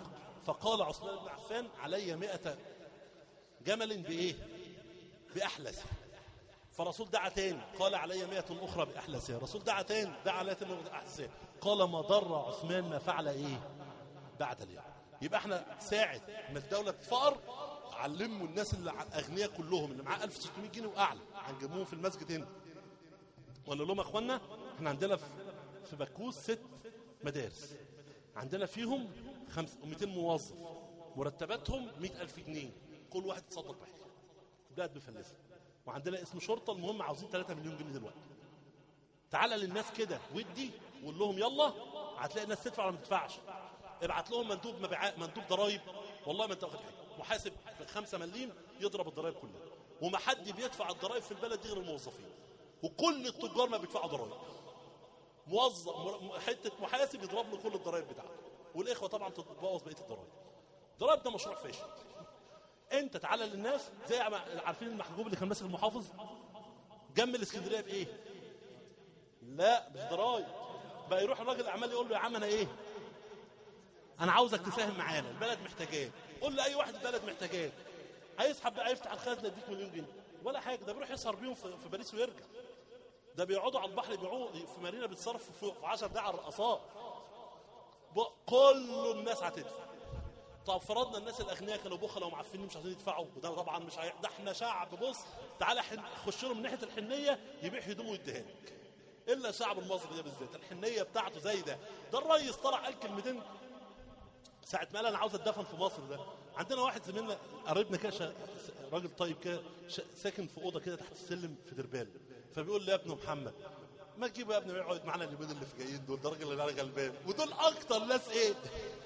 فقال عثمان بن عفان علي مئة جمل بايه باحلسه فالرسول دعا تاني قال علي مئة أخرى بأحلسها الرسول دعا تاني دعا علي تاني بأحلسها قال ما ضر عثمان ما فعل إيه بعد اليوم يبقى احنا ساعة ما الدولة تفقر علموا الناس اللي الأغنياء كلهم اللي معاه 1600 جنيه وأعلى هنجيبوهم في المسجد هنا ولا لهم يا اخوانا احنا عندنا في في بكوس ست مدارس عندنا فيهم 200 موظف مرتباتهم 100000 جنيه كل واحد يتصدق بحاجه بلاد مفلسه وعندنا اسم شرطه المهم عاوزين 3 مليون جنيه دلوقتي تعالى للناس كده ودي وقول لهم يلا هتلاقي الناس تدفع ولا ما تدفعش ابعت لهم مندوب مبيعات مندوب ضرايب والله ما انت واخد حاجه محاسب في 5 مليم يضرب الضرايب كلها وما حد بيدفع الضرايب في البلد دي غير الموظفين وكل التجار ما بيدفعوا ضرايب موظف مر- حته محاسب يضرب له كل الضرايب بتاعته والاخوه طبعا تتبوظ بقيه الضرايب الضرايب ده مشروع فاشل انت تعالى للناس زي عم- عارفين المحجوب اللي كان ماسك المحافظ جنب الاسكندريه بايه لا مش ضرايب بقى يروح الراجل الاعمال يقول له يا عم انا ايه انا عاوزك تساهم معانا البلد محتاجاك قول لاي واحد البلد محتاجاك هيسحب بقى يفتح الخزنه يديك مليون جنيه ولا حاجه ده بيروح يسهر بيهم في في باريس ويرجع ده بيقعدوا على البحر يبيعوه في مارينا بيتصرف في في 10 دقايق على الرقصات ب- كل الناس هتدفع طب فرضنا الناس الاغنياء كانوا بخلة ومعفنين مش عايزين يدفعوا وده طبعا مش هي... ده احنا شعب بص تعالى حن... خش له من ناحيه الحنيه يبيع هدومه ويديها لك الا الشعب المصري ده بالذات الحنيه بتاعته زي ده ده الريس طلع قال كلمتين ساعة ما قال انا عاوز اتدفن في مصر ده عندنا واحد زميلنا قريبنا كده شا- راجل طيب كده شا- ساكن في اوضه كده تحت السلم في دربال فبيقول لي يا ابن محمد ما تجيب يا ابني ويقعد معانا اليومين اللي في جايين دول ده راجل اللي انا غلبان ودول اكتر ناس ايه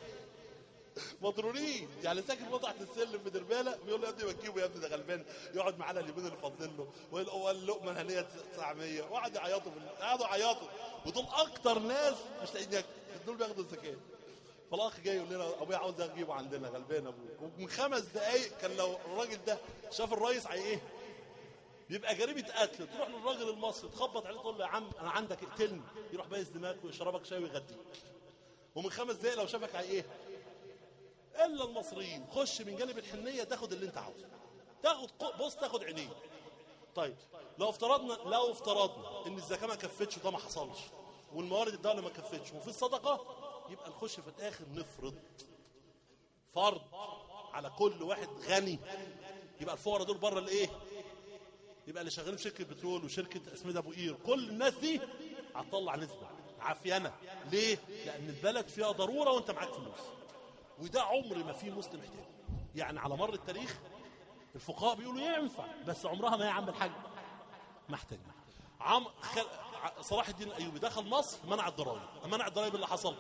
مضرورين يعني ساكن في اوضه تحت السلم في درباله بيقول له يا ابني ما تجيبه يا ابني ده غلبان يقعد معانا اليومين اللي فاضلين له ويقول هو اللقمه الهنيه 900 وقعد يعيطوا في ال- قعدوا يعيطوا ودول اكتر ناس مش لاقيين ياكلوا دول بياخدوا الزكاه فالاخ جاي يقول لنا ابويا عاوز اجيبه عندنا غلبان ابويا ومن خمس دقايق كان لو الراجل ده شاف الريس هي ايه يبقى جريمه قتل تروح للراجل المصري تخبط عليه تقول له يا عم انا عندك اقتلني يروح بايس دماغك ويشربك شاي ويغديك ومن خمس دقايق لو شافك هي ايه الا المصريين خش من جانب الحنيه تاخد اللي انت عاوزه تاخد ق- بص تاخد عينيه طيب لو افترضنا لو افترضنا ان الزكاه ما كفتش وده ما حصلش والموارد الدوله ما كفتش وفي الصدقه يبقى نخش في الاخر نفرض فرض على كل واحد غني يبقى الفقراء دول بره الايه يبقى اللي شغالين في شركه بترول وشركه اسمده ابو قير كل الناس دي هتطلع نسبه عافيانه ليه لان البلد فيها ضروره وانت معاك فلوس وده عمر ما فيه مسلم احتاج يعني على مر التاريخ الفقهاء بيقولوا ينفع بس عمرها ما يا عم الحاج ما احتاجنا عم خل... ع- صلاح الدين الايوبي دخل مصر منع الضرائب منع الضرائب اللي حصل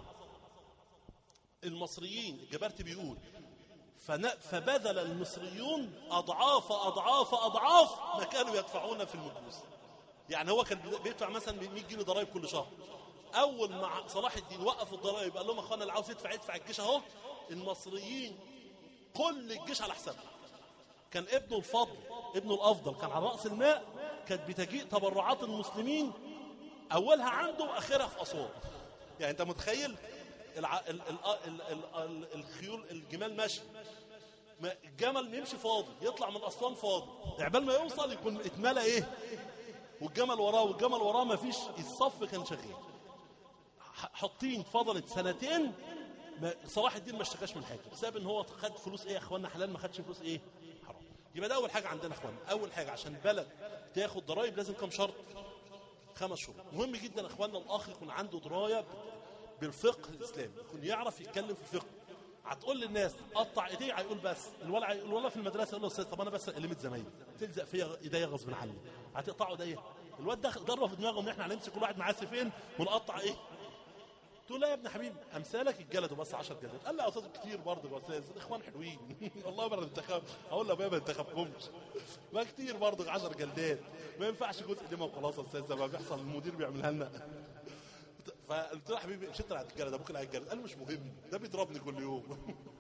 المصريين الجبرتي بيقول فن... فبذل المصريون اضعاف اضعاف اضعاف ما كانوا يدفعون في المجوز يعني هو كان بيدفع مثلا 100 جنيه ضرائب كل شهر اول ما صلاح الدين وقف الضرائب قال لهم يا اخوانا اللي عاوز يدفع يدفع الجيش اهو المصريين كل الجيش على حسابهم كان ابنه الفضل ابنه الافضل كان على راس الماء كانت بتجيء تبرعات المسلمين اولها عنده واخرها في اسوان يعني انت متخيل الع... ال... ال... ال... ال... ال... الخيول الجمال ماشي ما الجمل يمشي فاضي يطلع من اسوان فاضي عبال ما يوصل يكون اتملى ايه والجمل وراه والجمل وراه ما فيش الصف كان شغال ح- حاطين فضلت سنتين ما صلاح الدين ما اشتكاش من حاجه بسبب ان هو خد فلوس ايه يا اخوانا حلال ما خدش فلوس ايه حرام يبقى ده اول حاجه عندنا يا اخوانا اول حاجه عشان بلد تاخد ضرائب لازم كام شرط خمس شروط مهم جدا يا اخوانا الاخ يكون عنده درايه بالفقه الاسلامي يكون يعرف يتكلم في الفقه هتقول للناس قطع ايديه هيقول بس الولع الولع في المدرسه يقول له استاذ طب انا بس قلمت زمايلي تلزق فيا ايديا غصب عني هتقطعوا ايديا الواد ده ضربه في دماغه ان احنا هنمسك كل واحد معاه سيفين ونقطع ايه تقول لا يا ابن حبيبي امثالك اتجلدوا بس 10 جلدات قال لا يا استاذ كتير برضه يا استاذ الاخوان حلوين والله ما انتخب اقول له يا ما انتخبكمش ما كتير برضه 10 جلدات ما ينفعش جزء لما وخلاص يا استاذ زي ما بيحصل المدير بيعملها لنا فقلت له يا حبيبي مش انت اللي هتتجلد ابوك اللي هيتجلد قال مش مهم ده بيضربني كل يوم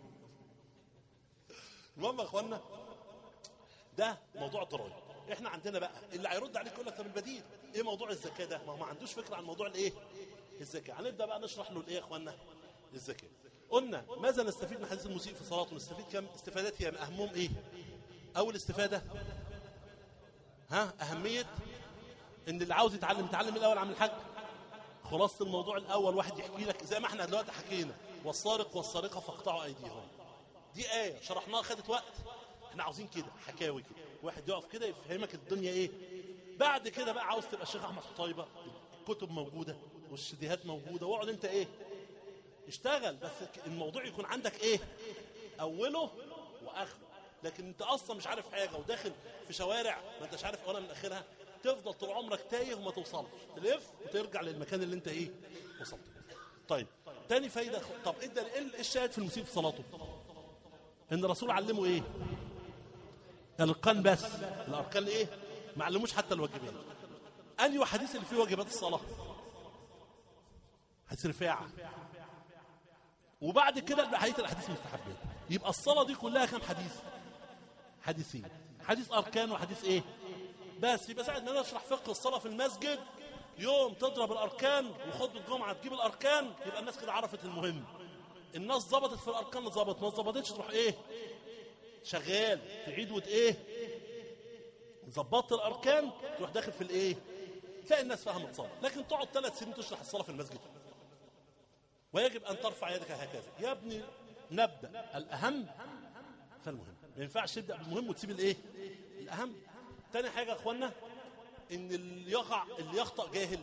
المهم يا اخوانا ده موضوع الضرايب احنا عندنا بقى اللي هيرد عليك يقول لك طب البديل ايه موضوع الزكاه ده ما هو ما عندوش فكره عن موضوع الايه الزكاه هنبدا بقى نشرح له الايه يا اخوانا الزكاه قلنا ماذا نستفيد من حديث المسيء في صلاته نستفيد كم استفادات هي اهمهم ايه اول استفاده ها اهميه ان اللي عاوز يتعلم يتعلم الاول عن الحج خلاصه الموضوع الاول واحد يحكي لك زي ما احنا دلوقتي حكينا والسارق والسارقه فاقطعوا ايديهم دي ايه شرحناها خدت وقت احنا عاوزين كده حكاوي كده واحد يقف كده يفهمك الدنيا ايه بعد كده بقى عاوز تبقى الشيخ احمد حطيبه الكتب موجوده والشديهات موجوده واقعد انت ايه اشتغل بس الموضوع يكون عندك ايه اوله واخره لكن انت اصلا مش عارف حاجه وداخل في شوارع ما انتش عارف اولها من اخرها تفضل طول عمرك تايه وما توصلش تلف وترجع للمكان اللي انت ايه وصلت طيب تاني فايده طب ايه ده ايه الشاهد في المسيء في صلاته ان الرسول علمه ايه الاركان بس الاركان ايه ما علموش حتى الواجبات انهي حديث اللي فيه واجبات الصلاه حديث رفاعه وبعد كده بقيه الاحاديث المستحبات يبقى الصلاه دي كلها كام حديث حديثين حديث اركان وحديث ايه بس يبقى ساعه ما نشرح فقه الصلاه في المسجد يوم تضرب الاركان وخطبه الجمعه تجيب الاركان يبقى الناس كده عرفت المهم الناس ظبطت في الاركان ظبط ما ظبطتش تروح ايه شغال تعيد وت ايه ظبطت الاركان تروح داخل في الايه تلاقي الناس فهمت صلاه لكن تقعد ثلاث سنين تشرح الصلاه في المسجد ويجب ان ترفع يدك هكذا يا ابني نبدا الاهم فالمهم ما ينفعش تبدا بالمهم وتسيب الايه الاهم تاني حاجه يا اخوانا ان اللي يقع اللي يخطا جاهل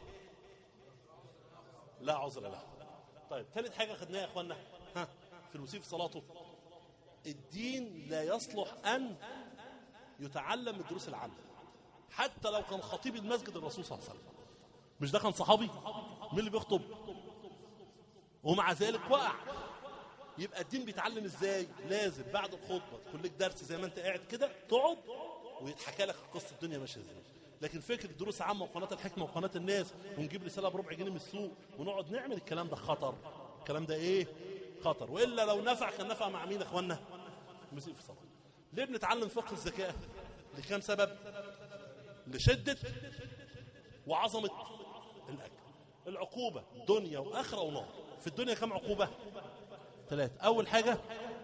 لا عذر له طيب ثالث حاجه خدناها يا اخوانا ها في المسيء في صلاته الدين لا يصلح ان يتعلم الدروس العامه حتى لو كان خطيب المسجد الرسول صلى الله عليه وسلم مش ده كان صحابي مين اللي بيخطب ومع ذلك وقع يبقى الدين بيتعلم ازاي لازم بعد الخطبه تكون لك درس زي ما انت قاعد كده تقعد ويتحكى لك قصه الدنيا ماشيه ازاي لكن فكره دروس عامه وقناه الحكمه وقناه الناس ونجيب رساله بربع جنيه من السوق ونقعد نعمل الكلام ده خطر الكلام ده ايه خطر والا لو نفع كان نفع مع مين يا اخوانا مسيء في الصلاه ليه بنتعلم فقه الزكاه لكام سبب لشده وعظمه الاجر العقوبه دنيا واخره ونار في الدنيا كم عقوبه ثلاثه اول حاجه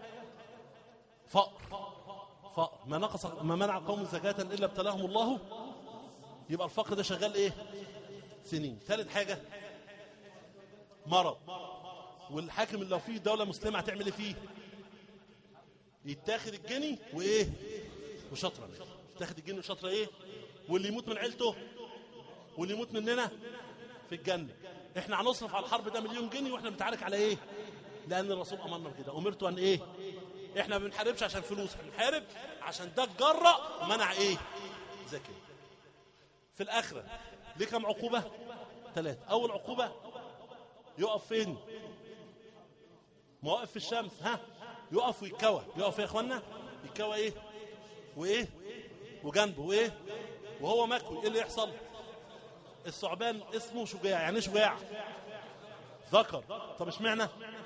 فقر فقر ما نقص ما منع قوم زكاه الا ابتلاهم الله يبقى الفقر ده شغال ايه سنين ثالث حاجه مرض والحاكم اللي لو فيه دوله مسلمه هتعمل ايه فيه يتاخد الجني وايه وشطره يتاخد الجني وشطره ايه واللي يموت من عيلته واللي يموت مننا في الجنه احنا هنصرف على الحرب ده مليون جنيه واحنا بنتعارك على ايه لان الرسول امرنا بكده امرت ان ايه احنا ما بنحاربش عشان فلوس بنحارب عشان ده اتجرأ ومنع ايه زكاه في الاخره ليه كم عقوبه ثلاثه اول عقوبه يقف فين مواقف في الشمس ها يقف ويتكوى يقف يا اخوانا يتكوى ايه وايه وجنبه وايه وهو مكوي ايه اللي يحصل الثعبان اسمه شجاع يعني ايه شجاع ذكر طب اشمعنى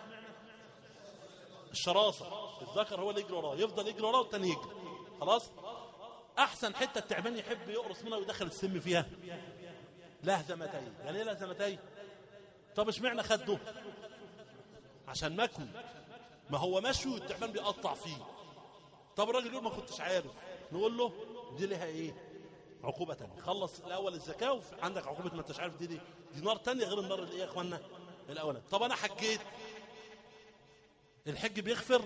الشراسه الذكر هو اللي يجري وراه يفضل يجري وراه والتاني يجري خلاص احسن حته التعبان يحب يقرص منها ويدخل السم فيها لهزمتين يعني ايه لهزمتين طب اشمعنى خده عشان مكوي ما هو مشوي والتعبان بيقطع فيه طب الراجل يقول ما كنتش عارف نقول له دي لها ايه عقوبة تانية خلص الأول الزكاة وعندك عقوبة ما انتش عارف دي دي دي نار تانية غير النار اللي ايه يا اخوانا الأولى طب أنا حجيت الحج بيغفر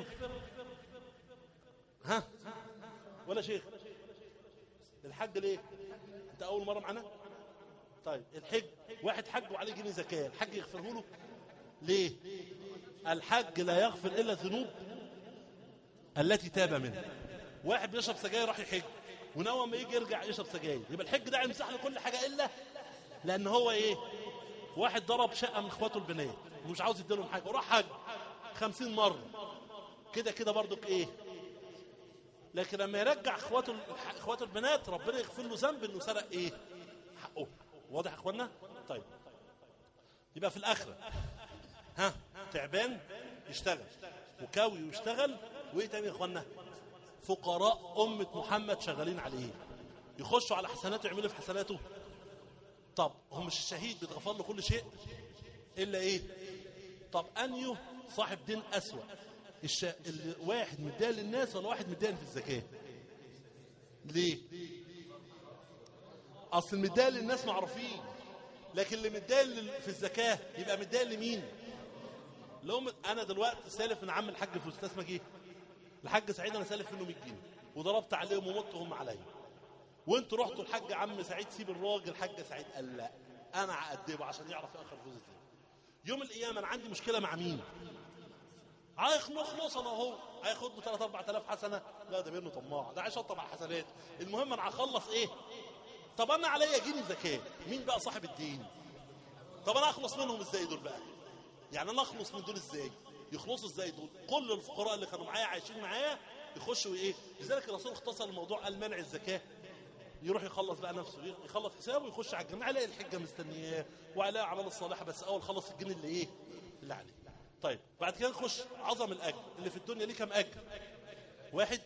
ها ولا شيخ الحج ليه انت أول مرة معانا طيب الحج واحد حج وعليه جنيه زكاة الحج يغفره له ليه الحج لا يغفر إلا الذنوب التي تاب منها واحد بيشرب سجاير راح يحج ونوى ما يجي يرجع يشرب سجاير يبقى الحج ده هيمسح له كل حاجه الا لان هو ايه واحد ضرب شقه من اخواته البنات ومش عاوز يديلهم حاجه وراح حج خمسين مره كده كده برضك ايه لكن لما يرجع اخواته اخواته البنات ربنا يغفر له ذنب انه سرق ايه حقه واضح يا اخوانا طيب يبقى في الاخره ها تعبان يشتغل وكاوي ويشتغل وايه تاني يا اخوانا فقراء أمة محمد شغالين عليه يخشوا على حسناته يعملوا في حسناته طب هو مش الشهيد بيتغفر له كل شيء إلا إيه طب أنيو صاحب دين أسوأ الش... اللي واحد مدين للناس ولا واحد مدين في الزكاة ليه أصل المدين للناس معروفين لكن اللي مدين لل- في الزكاة يبقى مدين لمين لو م- أنا دلوقتي سالف من عم الحاج فلوس اسمك إيه الحاج سعيد أنا سالف منه 100 جنيه وضربت عليهم ومت وهم عليا وانتوا رحتوا الحاج عم سعيد سيب الراجل الحاج سعيد قال لا انا هأدبه عشان يعرف ياخر فلوس ازاي يوم القيامه انا عندي مشكله مع مين هيخلص انا اهو هياخد له 3 4000 حسنه لا ده منه طماع ده هيشطب على الحسنات المهم انا هخلص ايه طب انا عليا جنيه زكاه مين بقى صاحب الدين طب انا اخلص منهم ازاي دول بقى يعني انا اخلص من دول ازاي يخلصوا ازاي دول كل الفقراء اللي كانوا معايا عايشين معايا يخشوا ايه لذلك الرسول اختصر الموضوع قال منع الزكاه يروح يخلص بقى نفسه يخلص حسابه ويخش على الجنة يلاقي الحجة مستنياه وعليه اعمال الصالحة بس أول خلص الجن اللي إيه اللي عليه طيب بعد كده نخش عظم الأجر اللي في الدنيا ليه كم أجر واحد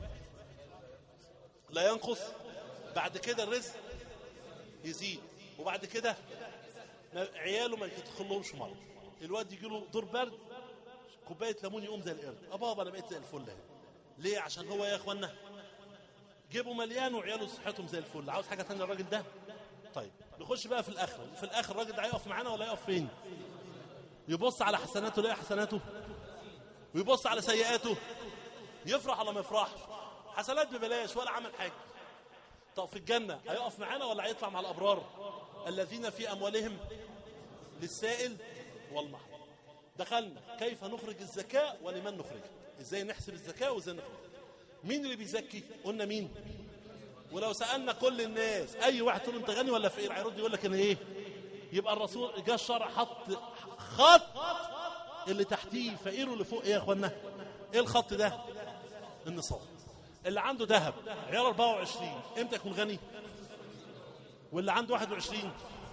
لا ينقص بعد كده الرزق يزيد وبعد كده ما- عياله ما يدخلهمش مرض الواد يجي له دور برد كوبايه ليمون يقوم زي القرد اه بابا انا بقيت زي الفل اهي ليه عشان هو يا اخوانا جيبه مليان وعياله صحتهم زي الفل عاوز حاجه ثانيه الراجل ده طيب نخش بقى في الاخر في الاخر الراجل ده هيقف معانا ولا يقف فين يبص على حسناته يلاقي حسناته ويبص على سيئاته يفرح ولا ما يفرحش حسنات ببلاش ولا عمل حاجه طب في الجنه هيقف معانا ولا هيطلع مع الابرار الذين في اموالهم للسائل والمحروم دخلنا كيف نخرج الزكاه ولمن نخرجها ازاي نحسب الزكاه وازاي نخرجها مين اللي بيزكي قلنا مين ولو سالنا كل الناس اي واحد تقول انت غني ولا فقير هيرد يقول لك انا ايه يبقى الرسول جاء الشرع حط خط اللي تحتيه فقير واللي فوق ايه يا اخوانا ايه الخط ده النصاب اللي عنده ذهب عيار 24 امتى يكون غني واللي عنده 21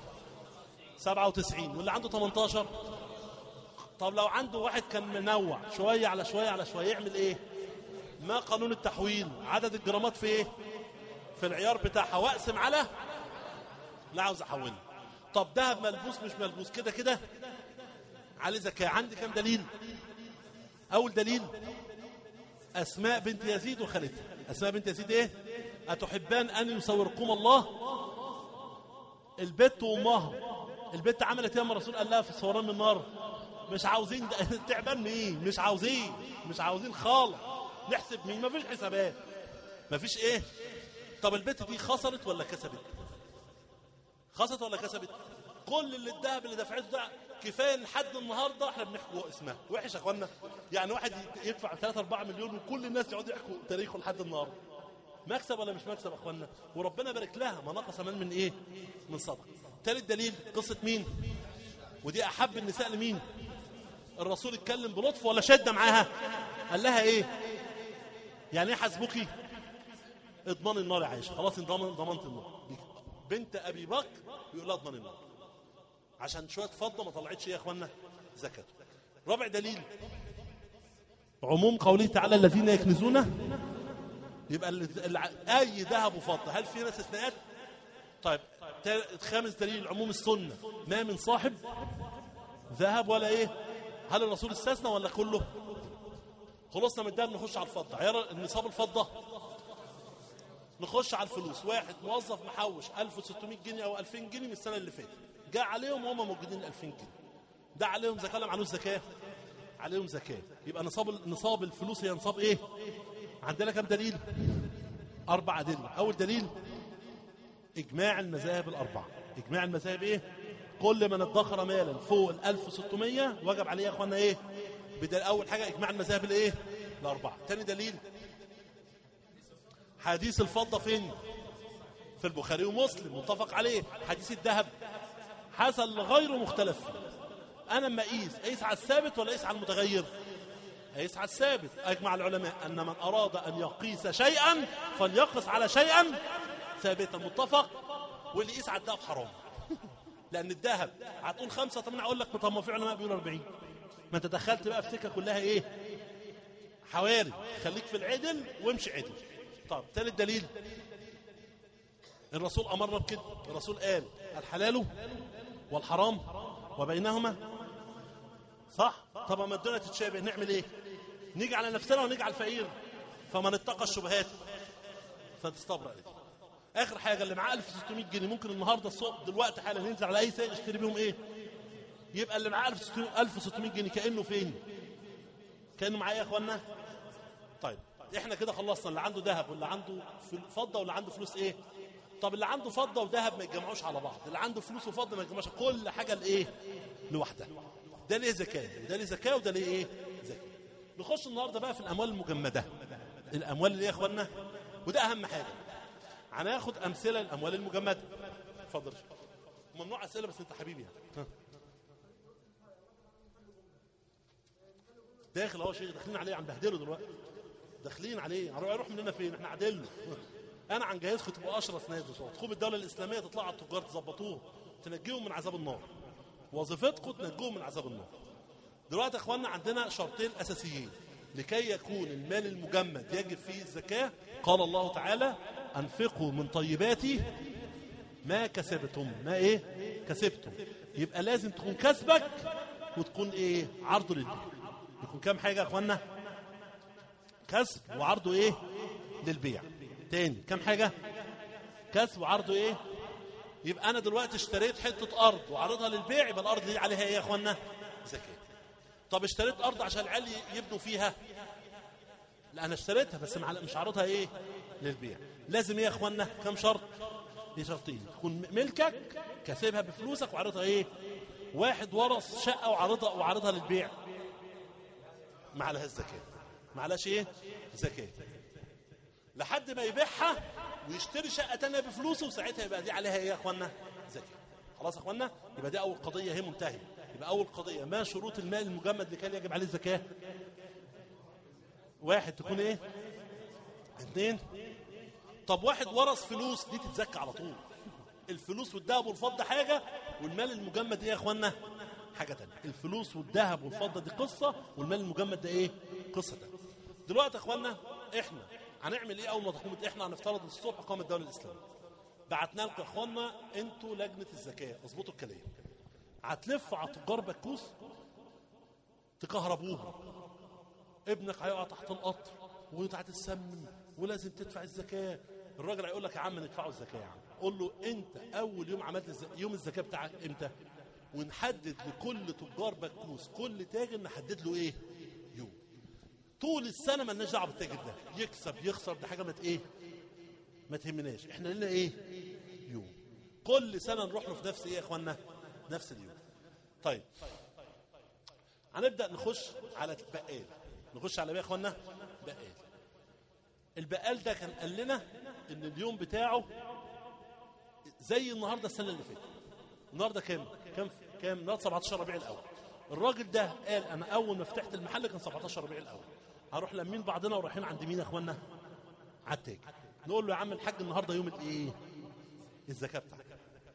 97 واللي عنده 18 طب لو عنده واحد كان منوع شويه على شويه على شويه يعمل ايه ما قانون التحويل عدد الجرامات في ايه في العيار بتاعها واقسم على لا عاوز احوله طب دهب ملبوس مش ملبوس كده كده عليه زكاه عندي كام دليل اول دليل اسماء بنت يزيد وخالتها اسماء بنت يزيد ايه اتحبان ان يصوركم الله البت وامها البت عملت ايه لما الرسول قال لها في الصوران من النار مش عاوزين ده- تعبان مين مش عاوزين مش عاوزين خالص نحسب مين مفيش حسابات مفيش ايه طب البت دي خسرت ولا كسبت خسرت ولا كسبت كل اللي الذهب اللي دفعته ده كفايه لحد النهارده احنا بنحكوا اسمها وحش يا اخوانا يعني واحد يدفع 3 4 مليون وكل الناس يقعدوا يحكوا تاريخه لحد النهارده مكسب ولا مش مكسب يا اخوانا وربنا بارك لها ما نقص من من ايه من صدقه ثالث دليل قصه مين ودي احب النساء لمين الرسول اتكلم بلطف ولا شده معاها قال لها ايه يعني ايه حسبكي اضمن النار يا عائشه خلاص ضمن ضمنت النار دي بنت ابي بكر يقول لها اضمن النار عشان شويه فضه ما طلعتش ايه يا اخوانا زكاه رابع دليل عموم قوله تعالى الذين يكنزون يبقى ال- الع- اي ذهب وفضه هل في ناس استثناءات طيب تا- خامس دليل عموم السنه ما من صاحب ذهب ولا ايه هل الرسول استثنى ولا كله خلصنا من الذهب نخش على الفضه عيار النصاب الفضه نخش على الفلوس واحد موظف محوش 1600 جنيه او 2000 جنيه من السنه اللي فاتت جاء عليهم وهم موجودين 2000 جنيه ده عليهم زكاه ولا معلوش زكاه عليهم زكاه يبقى نصاب نصاب الفلوس هي نصاب ايه عندنا كم دليل اربع ادله اول دليل اجماع المذاهب الاربعه اجماع المذاهب ايه كل من ادخر مالا فوق ال 1600 وجب عليه يا اخوانا ايه بدل اول حاجه اجماع المذاهب الايه الاربعه ثاني دليل حديث الفضه فين في البخاري ومسلم متفق عليه حديث الذهب حسن لغير مختلف فيه. انا اما اقيس اقيس على الثابت ولا اقيس على المتغير اقيس على الثابت اجمع العلماء ان من اراد ان يقيس شيئا فليقس على شيئا ثابتا متفق واللي يقيس على الذهب حرام لان الذهب هتقول خمسة طب انا اقول لك طب ما في علماء بيقولوا 40 ما انت دخلت بقى في سكه كلها ايه حواري خليك في العدل وامشي عدل طب ثالث دليل الرسول امرنا بكده الرسول قال الحلال والحرام وبينهما صح طب ما الدنيا تتشابه نعمل ايه نيجي على نفسنا ونيجي على الفقير فما نتقى الشبهات فتستبرأ دي اخر حاجه اللي معاه 1600 جنيه ممكن النهارده الصبح دلوقتي حالا ننزل على اي سائل يشتري بيهم ايه يبقى اللي معاه 1600 1600 جنيه كانه فين كانه معايا يا اخوانا طيب احنا كده خلصنا اللي عنده ذهب واللي عنده فضه واللي عنده فلوس ايه طب اللي عنده فضه وذهب ما يتجمعوش على بعض اللي عنده فلوس وفضه ما يتجمعوش كل حاجه لايه لوحدها ده ليه زكاه وده ليه زكاه وده ليه ايه زكاه نخش النهارده بقى في الاموال المجمده الاموال اللي ايه يا اخوانا وده اهم حاجه هناخد امثله للاموال المجمده اتفضل ممنوع اسئله بس انت حبيبي يعني ها. داخل اهو شيخ داخلين عليه عم بهدله دلوقتي داخلين عليه هنروح يروح مننا فين احنا عدلنا انا عن جهازكم تبقوا اشرف ناس تقوم الدوله الاسلاميه تطلعوا على التجار تظبطوهم تنجيهم من عذاب النار وظيفتكم تنجوهم من عذاب النار دلوقتي يا اخوانا عندنا شرطين اساسيين لكي يكون المال المجمد يجب فيه الزكاه قال الله تعالى انفقوا من طيبات ما كسبتم ما ايه كسبتم يبقى لازم تكون كسبك وتكون ايه عرضه للبيع يكون كام حاجه يا اخوانا كسب وعرضه ايه للبيع تاني كام حاجه كسب وعرضه ايه يبقى انا دلوقتي اشتريت حته ارض وعرضها للبيع يبقى الارض دي عليها ايه يا اخوانا زكاه طب اشتريت ارض عشان العيال يبنوا فيها لا انا اشتريتها بس مش عارضها ايه للبيع لازم ايه يا اخوانا كم شرط دي شرطين تكون ملكك كسبها بفلوسك وعارضها ايه واحد ورث شقه وعارضها وعارضها للبيع ما عليها الزكاه ما عليهاش ايه زكاه لحد ما يبيعها ويشتري شقه تانية بفلوسه وساعتها يبقى دي عليها ايه يا اخوانا زكاه خلاص يا اخوانا يبقى دي اول قضيه هي منتهيه يبقى اول قضيه ما شروط المال المجمد لكي يجب عليه الزكاه واحد تكون ايه اثنين طب واحد ورث فلوس دي تتزكى على طول الفلوس والذهب والفضه حاجه والمال المجمد ايه يا اخوانا حاجه تانية الفلوس والذهب والفضه دي قصه والمال المجمد ده ايه قصه تانية دلوقتي يا اخوانا احنا هنعمل ايه اول ما تقوم احنا هنفترض الصبح قامت الدوله الاسلاميه بعتنا لكم يا اخوانا انتوا لجنه الزكاه اظبطوا الكلام هتلفوا على تجار بكوس تكهربوهم ابنك هيقع تحت القطر وانت هتتسمم ولازم تدفع الزكاه الراجل هيقول لك يا عم ندفعوا الزكاه يا عم قول له انت اول يوم عملت الز... يوم الزكاه بتاعك امتى ونحدد لكل تجار بكوس كل تاجر نحدد له ايه يوم طول السنه ما لناش دعوه بالتاجر ده يكسب يخسر دي حاجه ما ايه ما تهمناش احنا لنا ايه يوم كل سنه نروح له في نفس ايه يا اخوانا نفس اليوم طيب هنبدا نخش على البقال نخش على ايه يا اخوانا بقال البقال ده كان قال لنا ان اليوم بتاعه زي النهارده السنه اللي فاتت النهارده كام كام كام النهارده 17 ربيع الاول الراجل ده قال انا اول ما فتحت المحل كان 17 ربيع الاول هروح لمين بعضنا ورايحين عند مين يا اخوانا على التاجر نقول له يا عم الحاج النهارده يوم الايه الزكاه بتاعتك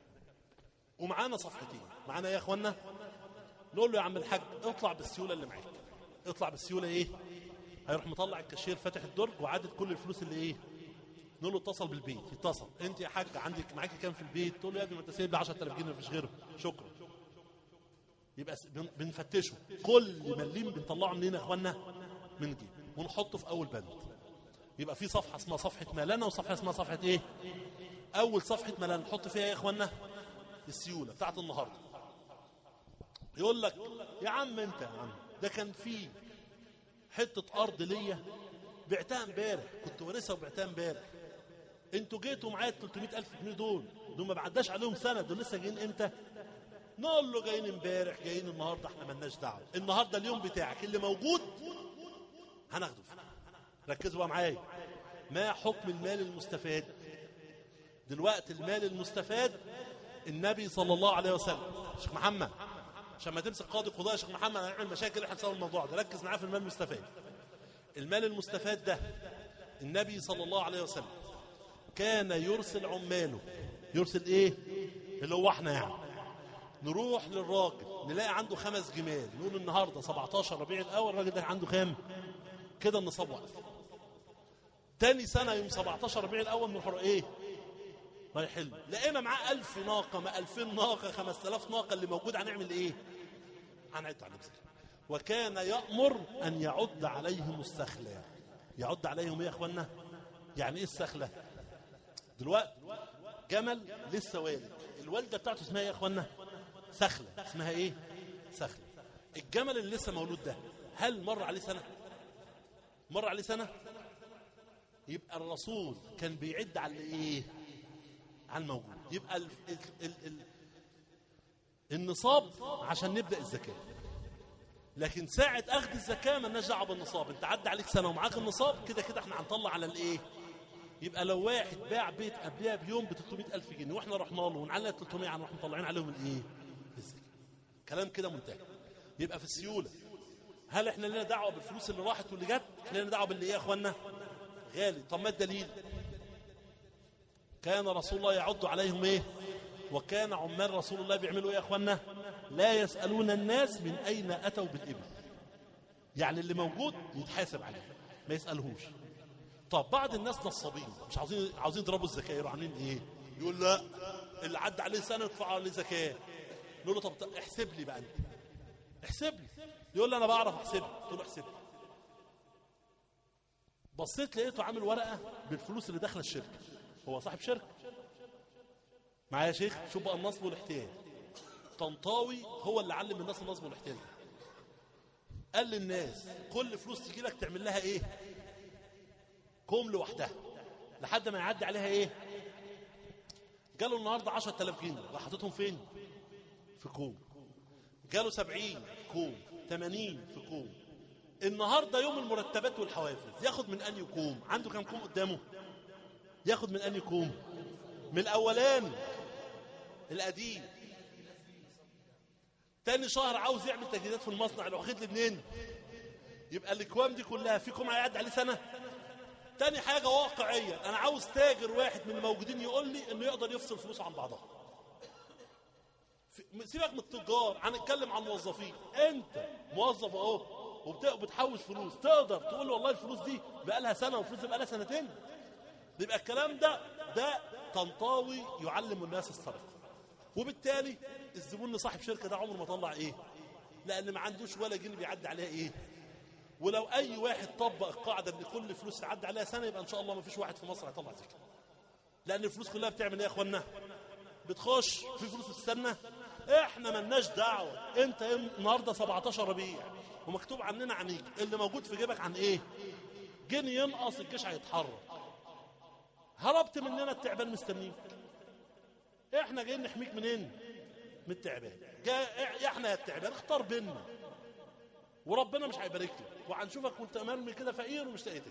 ومعانا صفحتين معانا ايه يا اخوانا نقول له يا عم الحاج اطلع بالسيوله اللي معاك اطلع بالسيوله ايه هيروح مطلع الكاشير فاتح الدرج وعدد كل الفلوس اللي ايه نقول له اتصل بالبيت يتصل انت يا حاج عندك معاكي كام في البيت تقول له يا ابني ما انت سايب لي 10000 جنيه مفيش غيرهم شكرا يبقى بنفتشه كل مليم بنطلعه منين يا اخوانا من جيب ونحطه في اول بند يبقى في صفحه اسمها صفحه مالانا وصفحه اسمها صفحه ايه اول صفحه مالانا نحط فيها يا اخوانا السيوله بتاعت النهارده يقول لك يا عم انت يا عم ده كان في حته ارض ليا بعتها امبارح كنت وارثها وبعتها امبارح انتوا جيتوا معايا 300000 جنيه دول دول ما بعداش عليهم سنه دول لسه جايين امتى نقول له جايين امبارح جايين النهارده احنا مالناش دعوه النهارده اليوم بتاعك اللي موجود هناخده ركزوا بقى معايا ما حكم المال المستفاد دلوقتي المال المستفاد النبي صلى الله عليه وسلم شيخ محمد عشان ما تمسك قاضي قضاء يا شيخ محمد هنعمل مشاكل احنا نسوي الموضوع ده ركز معاه في المال المستفاد المال المستفاد ده النبي صلى الله عليه وسلم كان يرسل عماله يرسل ايه اللي هو احنا يعني نروح للراجل نلاقي عنده خمس جمال نقول النهارده 17 ربيع الاول الراجل ده عنده كام كده النصاب واقف تاني سنه يوم 17 ربيع الاول نروح ايه ما يحل لقينا معاه 1000 ناقه ما 2000 ناقه 5000 ناقه اللي موجود هنعمل ايه هنعد على نفسنا وكان يأمر أن يعد عليهم السخلة يعد عليهم ايه يا اخوانا يعني ايه السخلة دلوقتي جمل لسه والد الوالدة بتاعته اسمها ايه يا اخوانا سخلة اسمها ايه سخلة الجمل اللي لسه مولود ده هل مر عليه سنة مر عليه سنة يبقى الرسول كان بيعد على ايه على الموجود يبقى ال ال ال ال النصاب عشان نبدأ الزكاة لكن ساعة أخذ الزكاة ما دعوه بالنصاب أنت عدى عليك سنة ومعاك النصاب كده كده احنا هنطلع على الإيه يبقى لو واحد باع بيت قبلها بيوم ب 300 ألف جنيه واحنا رحنا له ونعلق 300 عنه واحنا مطلعين عليهم الإيه الزكاة كلام كده منتهي يبقى في السيولة هل احنا لنا دعوة بالفلوس اللي راحت واللي جت احنا لنا دعوة باللي ايه يا اخوانا غالي طب ما الدليل كان رسول الله يعد عليهم ايه وكان عمال رسول الله بيعملوا ايه يا اخوانا لا يسألون الناس من اين اتوا بالابل يعني اللي موجود يتحاسب عليه ما يسألهوش طب بعض الناس نصابين مش عاوزين عاوزين يضربوا الزكاه يروحوا عاملين ايه يقول لا اللي عدى عليه سنه يدفع عليه زكاه نقول له طب احسب لي بقى انت احسب لي يقول لي انا بعرف احسب قلت له احسب لي بصيت لقيته عامل ورقه بالفلوس اللي داخله الشركه هو صاحب شركه معايا يا شيخ شوف بقى النصب والاحتيال طنطاوي هو اللي علم الناس النصب والاحتيال قال للناس كل فلوس تجي لك تعمل لها ايه كوم لوحدها لحد ما يعدي عليها ايه جاله النهارده 10000 جنيه راح حاططهم فين في كوم جاله 70 كوم 80 في كوم النهارده يوم المرتبات والحوافز ياخد من انهي كوم عنده كام كوم قدامه ياخد من انهي كوم من الاولاني القديم تاني شهر عاوز يعمل تجديدات في المصنع لو واخد لي منين يبقى الاكوام دي كلها في كوم هيعدي عليه سنه تاني حاجه واقعيه انا عاوز تاجر واحد من الموجودين يقول لي انه يقدر يفصل فلوسه عن بعضها سيبك من التجار هنتكلم عن موظفين انت موظف اهو وبتحوش فلوس تقدر تقول له والله الفلوس دي بقى لها سنه والفلوس دي بقى لها سنتين يبقى الكلام ده ده طنطاوي يعلم الناس السرقه وبالتالي الزبون اللي صاحب شركه ده عمره ما طلع ايه لان ما عندوش ولا جنيه بيعدي عليها ايه ولو اي واحد طبق القاعده ان كل فلوس تعدي عليها سنه يبقى ان شاء الله ما فيش واحد في مصر هيطلع زكاه لان الفلوس كلها بتعمل ايه يا اخوانا بتخش في فلوس السنه احنا ملناش دعوه انت النهارده 17 ربيع ومكتوب عننا عنيك اللي موجود في جيبك عن ايه جنيه ينقص الجيش هيتحرك هربت مننا التعبان مستنيك احنا جايين نحميك منين من التعبان جاي احنا يا التعبان اختار بينا وربنا مش هيبارك لك وهنشوفك وانت امامي كده فقير ومش لاقي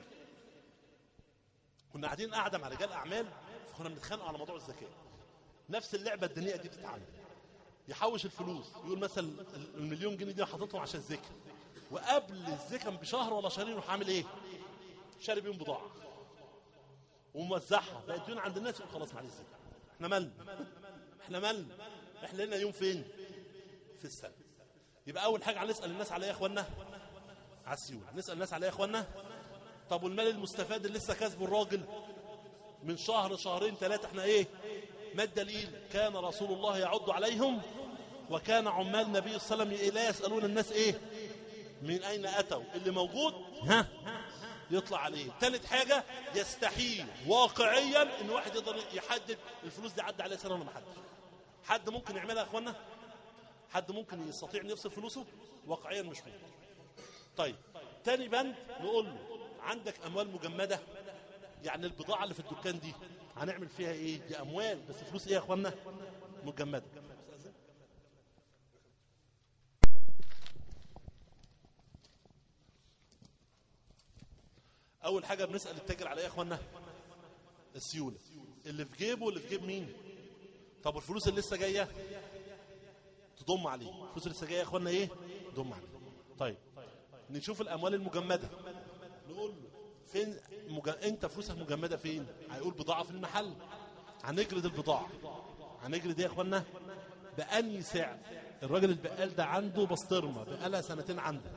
كنا قاعدين قاعده مع رجال اعمال فكنا بنتخانقوا على موضوع الزكاه نفس اللعبه الدنيئه دي بتتعمل يحوش الفلوس يقول مثلا المليون جنيه دي حاططهم عشان الزكاه وقبل الزكاه بشهر ولا شهرين يروح عامل ايه شاري بيهم بضاعه وموزعها بقت ديون عند الناس يقول خلاص معلش الزكاه احنا مالنا احنا مالنا احنا لنا يوم فين في السنه يبقى اول حاجه هنسال الناس عليها يا اخوانا على السيول نسال الناس عليها يا اخوانا طب والمال المستفاد اللي لسه كاسبه الراجل من شهر شهرين ثلاثه احنا ايه ما الدليل كان رسول الله يعد عليهم وكان عمال النبي صلى الله عليه وسلم لا يسالون الناس ايه من اين اتوا اللي موجود ها يطلع عليه ثالث حاجه يستحيل واقعيا ان واحد يقدر يحدد الفلوس دي عدى عليها سنه ولا ما حدش حد ممكن يعملها يا اخوانا حد ممكن يستطيع ان يفصل فلوسه واقعيا مش ممكن طيب تاني بند نقول له عندك اموال مجمده يعني البضاعه اللي في الدكان دي هنعمل فيها ايه دي اموال بس فلوس ايه يا اخوانا مجمده اول حاجه بنسال التاجر على ايه يا اخوانا السيوله اللي في جيبه واللي في جيب مين طب الفلوس اللي لسه جايه تضم عليه الفلوس اللي لسه جايه يا اخوانا ايه تضم عليه طيب نشوف الاموال المجمده نقول له فين مج... انت فلوسك مجمده فين هيقول بضاعه في المحل هنجرد البضاعه هنجرد ايه يا اخوانا بأني سعر الراجل البقال ده عنده بسطرمه بقالها سنتين عنده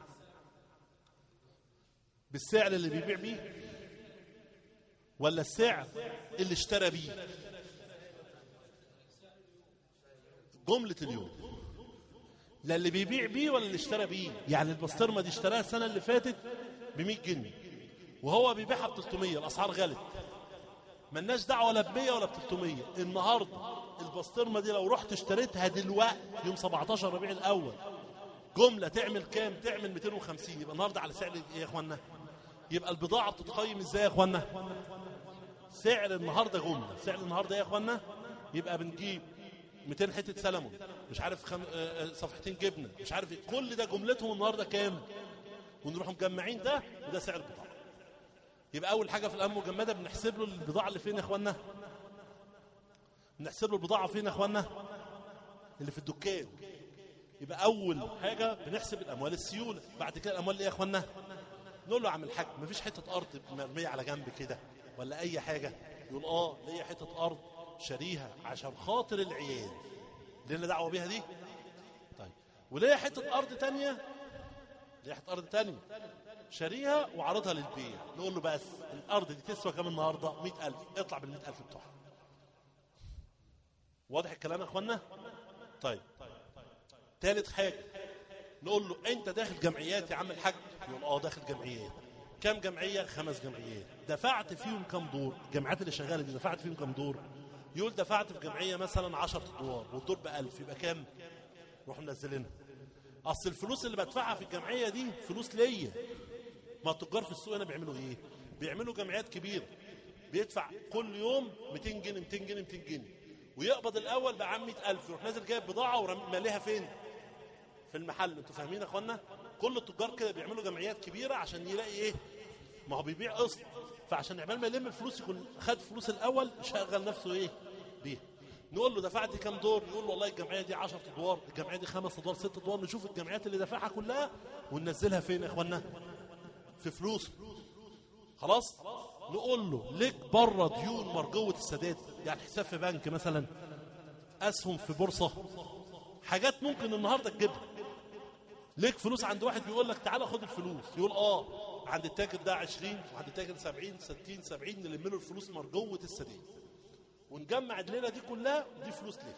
بالسعر اللي بيبيع بيه ولا السعر اللي اشترى بيه جملة اليوم لا اللي بيبيع بيه ولا اللي اشترى بيه يعني البسطرمه دي اشتراها السنه اللي فاتت ب 100 جنيه وهو بيبيعها ب 300 الاسعار غلت ملناش دعوه لا ب 100 ولا ب 300 النهارده البسطرمه دي لو رحت اشتريتها دلوقتي يوم 17 ربيع الاول جمله تعمل كام تعمل 250 يبقى النهارده على سعر ايه يا اخوانا يبقى البضاعه بتتقيم ازاي يا اخوانا سعر النهارده جمله سعر النهارده ايه يا اخوانا يبقى بنجيب 200 حته سلمون مش عارف خم... آه، آه، صفحتين جبنه مش عارف ايه كل ده جملتهم النهارده كام ونروح مجمعين ده وده سعر البضاعه يبقى اول حاجه في الامر المجمده بنحسب له البضاعه اللي فين يا اخوانا بنحسب له البضاعه فين يا اخوانا اللي في الدكان يبقى اول حاجه بنحسب الاموال السيوله بعد كده الاموال ايه يا اخوانا نقول له يا عم الحاج مفيش حته ارض مرميه على جنب كده ولا اي حاجه يقول اه ليا حته ارض شاريها عشان خاطر العيال لنا دعوه بيها دي طيب وليا حته ارض تانية ليا حته ارض تانية شاريها وعرضها للبيع نقول له بس الارض دي تسوى كام النهارده 100000 اطلع بال 100000 بتوعها واضح الكلام يا اخوانا طيب ثالث حاجه نقول له انت داخل جمعيات يا عم الحاج يقول اه داخل جمعيات كم جمعيه خمس جمعيات دفعت فيهم كم دور الجمعيات اللي شغاله دي دفعت فيهم كم دور يقول دفعت في جمعيه مثلا 10 ادوار والدور ب 1000 يبقى كام نروح منزلينها اصل الفلوس اللي بدفعها في الجمعيه دي فلوس ليا ما التجار في السوق هنا بيعملوا ايه بيعملوا جمعيات كبيره بيدفع كل يوم 200 جنيه 200 جنيه 200 جنيه ويقبض الاول بعام 100000 يروح نازل جايب بضاعه وماليها فين في المحل انتوا فاهمين يا اخوانا كل التجار كده بيعملوا جمعيات كبيره عشان يلاقي ايه ما هو بيبيع قسط فعشان عبال ما يلم الفلوس يكون خد فلوس الاول شغل نفسه ايه بيها نقول له دفعت كام دور يقول له والله الجمعيه دي 10 ادوار الجمعيه دي خمس ادوار ست ادوار نشوف الجمعيات اللي دفعها كلها وننزلها فين يا اخوانا في فلوس خلاص نقول له ليك بره ديون مرجوه السداد يعني حساب في بنك مثلا اسهم في بورصه حاجات ممكن النهارده تجيبها ليك فلوس عند واحد بيقول لك تعالى خد الفلوس يقول اه عند التاجر ده 20 وعند التاجر 70 60 70 نلم له الفلوس مرجوه السداد ونجمع الليله دي كلها دي فلوس ليه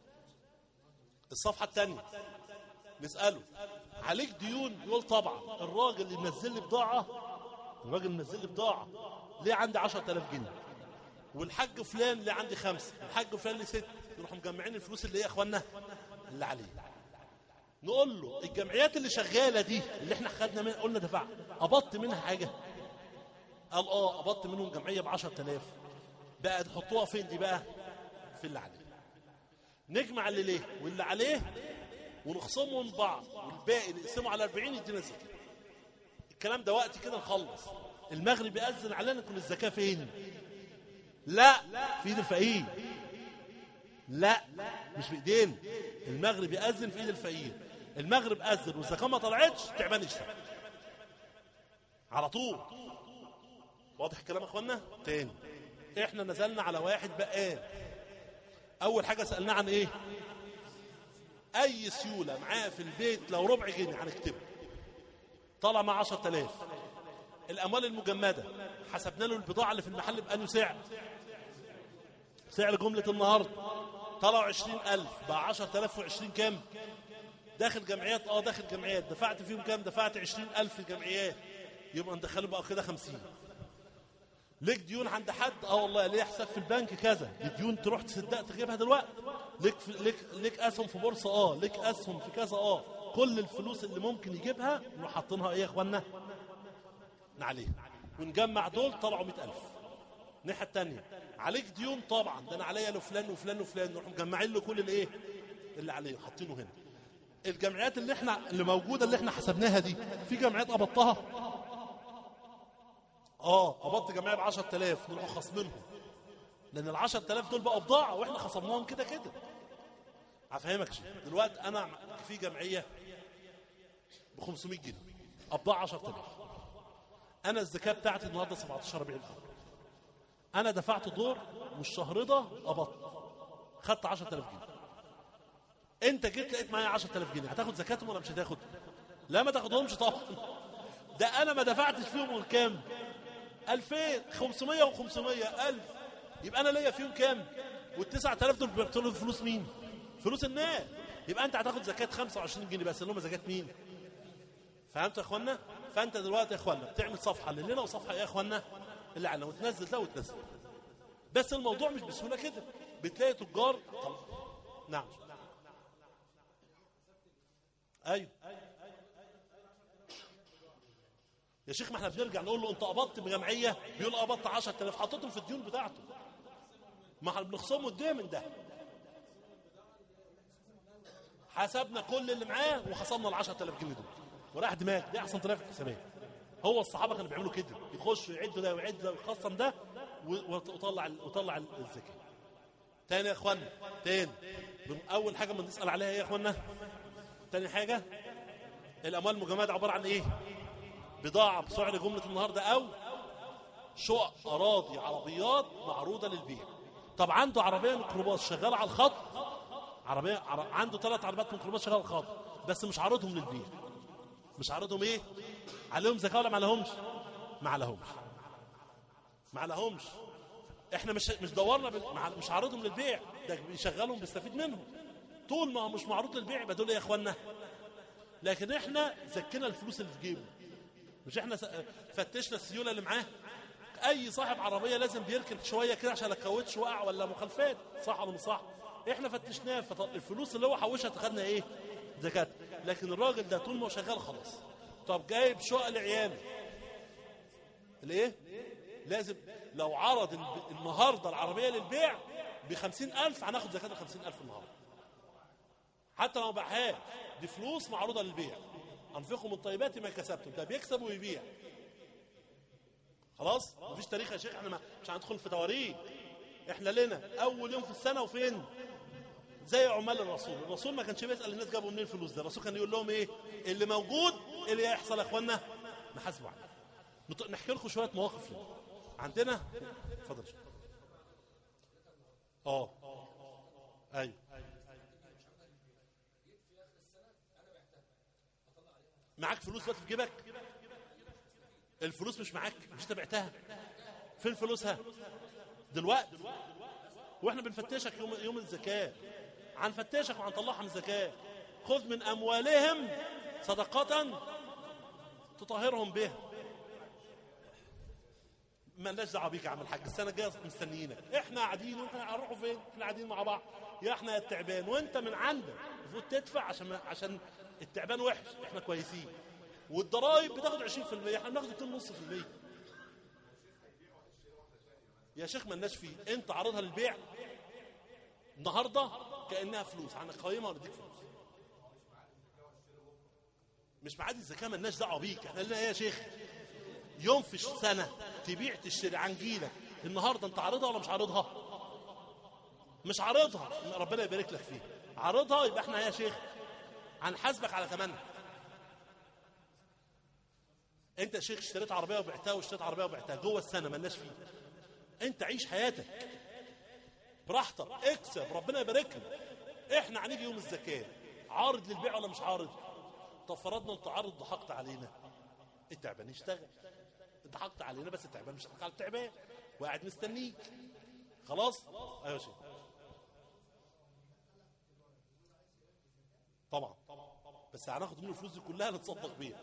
الصفحه الثانيه نساله عليك ديون يقول طبعا الراجل اللي منزل لي بضاعه الراجل منزل لي بضاعه ليه عندي 10000 جنيه والحاج فلان اللي عندي خمسه الحاج فلان اللي ست يروحوا مجمعين الفلوس اللي هي يا اخوانا اللي عليه نقول له الجمعيات اللي شغاله دي اللي احنا خدنا من قلنا دفع قبضت منها حاجه قال اه قبضت منهم جمعيه ب 10000 بقى تحطوها فين دي بقى في اللي عليه نجمع اللي ليه واللي عليه ونخصمهم من بعض والباقي نقسمه على 40 يدينا الزكاه الكلام ده وقت كده نخلص المغرب يأذن علينا تكون الزكاه فين لا في ايد الفقير لا مش في ايدين المغرب يأذن في ايد الفقير المغرب أذن والزكاه ما طلعتش تعبان يشتغل على طول واضح الكلام يا اخوانا تاني احنا نزلنا على واحد بقال اول حاجه سالناه عن ايه اي سيوله معاه في البيت لو ربع جنيه هنكتبه طلع مع 10000 الاموال المجمده حسبنا له البضاعه اللي في المحل بانه سعر سعر جمله النهارده طلعوا 20000 بقى 10000 و20 كام داخل جمعيات اه داخل جمعيات دفعت فيهم كام دفعت 20000 في جمعيات يبقى ندخله بقى كده 50 ليك ديون عند حد اه والله ليه حساب في البنك كذا الديون تروح تصدق تجيبها دلوقتي ليك في ليك ليك اسهم في بورصه اه ليك اسهم في كذا اه كل الفلوس اللي ممكن يجيبها نروح حاطينها ايه يا اخوانا عليه ونجمع دول طلعوا 100000 الناحيه الثانيه عليك ديون طبعا ده انا عليا لفلان وفلان وفلان نروح مجمعين له كل الايه اللي عليه حاطينه هنا الجمعيات اللي احنا اللي موجوده اللي احنا حسبناها دي في جمعيات قبضتها اه قبضت جمعيه ب 10000 نروح خصمينهم لان ال 10000 دول بقوا بضاعه واحنا خصمناهم كده كده هفهمك شيء دلوقتي انا في جمعيه ب 500 جنيه ابضاع 10000 انا الزكاه بتاعتي النهارده 17 ربيع الاول انا دفعت دور والشهر ده قبضت خدت 10000 جنيه انت جيت لقيت معايا 10000 جنيه هتاخد زكاتهم ولا مش هتاخد لا ما تاخدهمش طبعا ده انا ما دفعتش فيهم غير كام 2000 500 و500 1000 يبقى انا ليا فيهم كام وال 9000 دول بيعطوا فلوس مين فلوس الناس يبقى انت هتاخد زكاه 25 جنيه بس اللي هم زكاه مين فهمتوا يا اخوانا فانت دلوقتي يا اخوانا بتعمل صفحه لليله وصفحه ايه يا اخوانا اللي على وتنزل ده وتنزل بس الموضوع مش بسهوله كده بتلاقي تجار طب. نعم ايوه يا شيخ ما احنا بنرجع نقول له انت قبضت بجمعيه بيقول قبضت 10000 حطيتهم في الديون بتاعته ما احنا بنخصمه الدين ده حسبنا كل اللي معاه وخصمنا ال 10000 جنيه دول وراح دماغ دي احسن طريقه في الحسابات هو الصحابه كانوا بيعملوا كده يخشوا يعدوا ده ويعد ده ويخصم ده وطلع وطلع الزكاه تاني يا اخوانا تاني اول حاجه ما نسال عليها ايه يا اخوانا تاني حاجه الاموال المجمده عباره عن ايه بضاعه بسعر جمله النهارده او شقق اراضي عربيات معروضه للبيع طب عنده عربيه ميكروباص شغاله على الخط عربيه عر... عنده ثلاث عربيات ميكروباص شغاله على الخط بس مش عارضهم للبيع مش عارضهم ايه عليهم زكاه ولا ما عليهمش ما عليهمش ما عليهمش احنا مش مش دورنا بال... مش عارضهم للبيع ده بيشغلهم بيستفيد منهم طول ما هو مش معروض للبيع يبقى دول ايه يا اخوانا لكن احنا زكينا الفلوس اللي في جيبه مش احنا فتشنا السيوله اللي معاه اي صاحب عربيه لازم بيركن شويه كده عشان الكاوتش وقع ولا مخالفات صح ولا مش صح احنا فتشناه الفلوس اللي هو حوشها خدنا ايه زكاه لكن الراجل ده طول ما هو شغال خلاص طب جايب شقه لعياله الايه لازم لو عرض النهارده العربيه للبيع ب 50000 هناخد زكاه ال 50000 النهارده حتى لو ما باعهاش دي فلوس معروضه للبيع انفقوا من طيبات ما كسبتم ده بيكسب ويبيع خلاص مفيش تاريخ يا شيخ احنا مش هندخل في تواريخ احنا لنا اول يوم في السنه وفين زي عمال الرسول الرسول ما كانش بيسال الناس جابوا منين الفلوس ده الرسول كان يقول لهم ايه اللي موجود إيه اللي هيحصل يا اخوانا نحاسبه عليه نحكي لكم شويه مواقف لنا عندنا اتفضل اه ايوه معاك فلوس بس في جيبك الفلوس مش معاك مش انت بعتها فين فلوسها دلوقتي واحنا بنفتشك يوم يوم الزكاه هنفتشك وهنطلعها من الزكاه خذ من اموالهم صدقه تطهرهم بها مالناش دعوه بيك يا عم الحاج السنه الجايه مستنيينك احنا قاعدين واحنا هنروحوا فين احنا قاعدين مع بعض يا احنا يا التعبان وانت من عندك المفروض تدفع عشان عشان التعبان وحش احنا كويسين والضرايب بتاخد 20% احنا بناخد 2.5% يا شيخ مالناش فيه انت عارضها للبيع النهارده كانها فلوس هنقيمها ونديك فلوس مش معادي الزكاه مالناش دعوه بيك احنا لنا ايه يا شيخ يوم في السنه تبيع تشتري عن جيلك النهارده انت عارضها ولا مش عارضها مش عارضها ربنا يبارك لك فيه عارضها يبقى احنا يا شيخ هنحاسبك على ثمنها انت يا شيخ اشتريت عربيه وبعتها واشتريت عربيه وبعتها جوه السنه مالناش فيه انت عيش حياتك براحتك اكسب ربنا يبارك لك احنا هنيجي يوم الزكاه عارض للبيع ولا مش عارض طب فرضنا انت عارض ضحكت علينا التعبان يشتغل ضحكت علينا بس التعبان مش على التعبان وقاعد مستنيك خلاص ايوه يا شيخ طبعا بس هناخد منه الفلوس دي كلها نتصدق بيها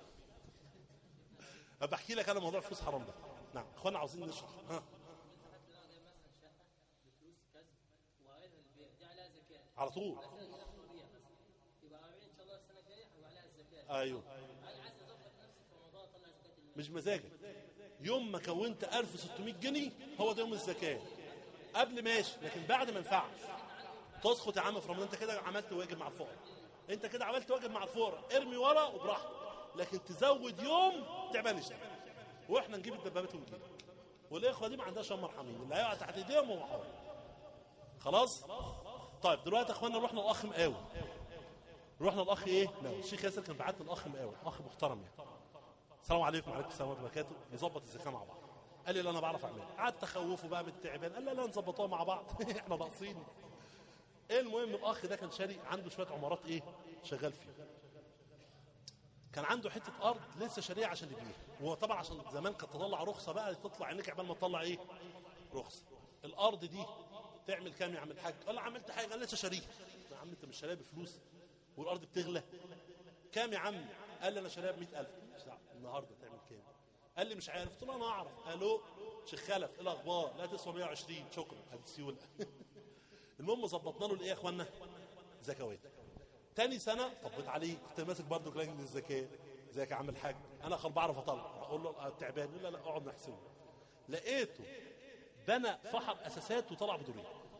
بحكي لك انا موضوع فلوس حرام ده نعم اخوانا عاوزين نشرح ها على طول ايوه مش مزاجك يوم ما كونت 1600 جنيه هو ده يوم الزكاه قبل ماشي لكن بعد ما ينفعش تسقط يا عم في رمضان انت كده عملت واجب مع الفقراء انت كده عملت واجب مع الفقراء ارمي ورا وبراحتك لكن تزود يوم تعبان يشتغل واحنا نجيب الدبابات ونجيب والاخوه دي ما عندهاش هم مرحمين اللي هيقع تحت ايديهم هو حر خلاص طيب دلوقتي يا اخوانا رحنا الاخ مقاوي رحنا الاخ ايه لا الشيخ ياسر كان بعت الاخ مقاوي اخ محترم يعني السلام عليكم وعليكم السلام ورحمه الله وبركاته نظبط الزكاه مع بعض قال لي لا انا بعرف اعملها قعدت اخوفه بقى من التعبان قال لا لا نظبطوها مع بعض احنا ناقصين المهم الاخ ده كان شاري عنده شويه عمارات ايه شغال فيه كان عنده حته ارض لسه شاريها عشان يبيعها وهو طبعا عشان زمان كانت تطلع رخصه بقى تطلع عينيك عبال ما تطلع ايه رخصه الارض دي تعمل كام يا عم الحاج قال له عملت حاجه قال لسه شاريها يا عم انت مش شاريها بفلوس والارض بتغلى كام يا عم قال لي انا شاريها ب 100000 مش دعوة. النهارده تعمل كام قال لي مش عارف قلت له انا اعرف الو شيخ خلف ايه الاخبار لا تسوى 120 شكرا هذه السيوله المهم ظبطنا له الايه يا اخوانا زكوات تاني سنه طبيت عليه كنت ماسك برضه لجنه الزكاه ازيك يا عم الحاج انا خل بعرف اطلع اقول له تعبان يقول لا لا اقعد نحسبه لقيته بنى فحر اساسات وطلع بدورين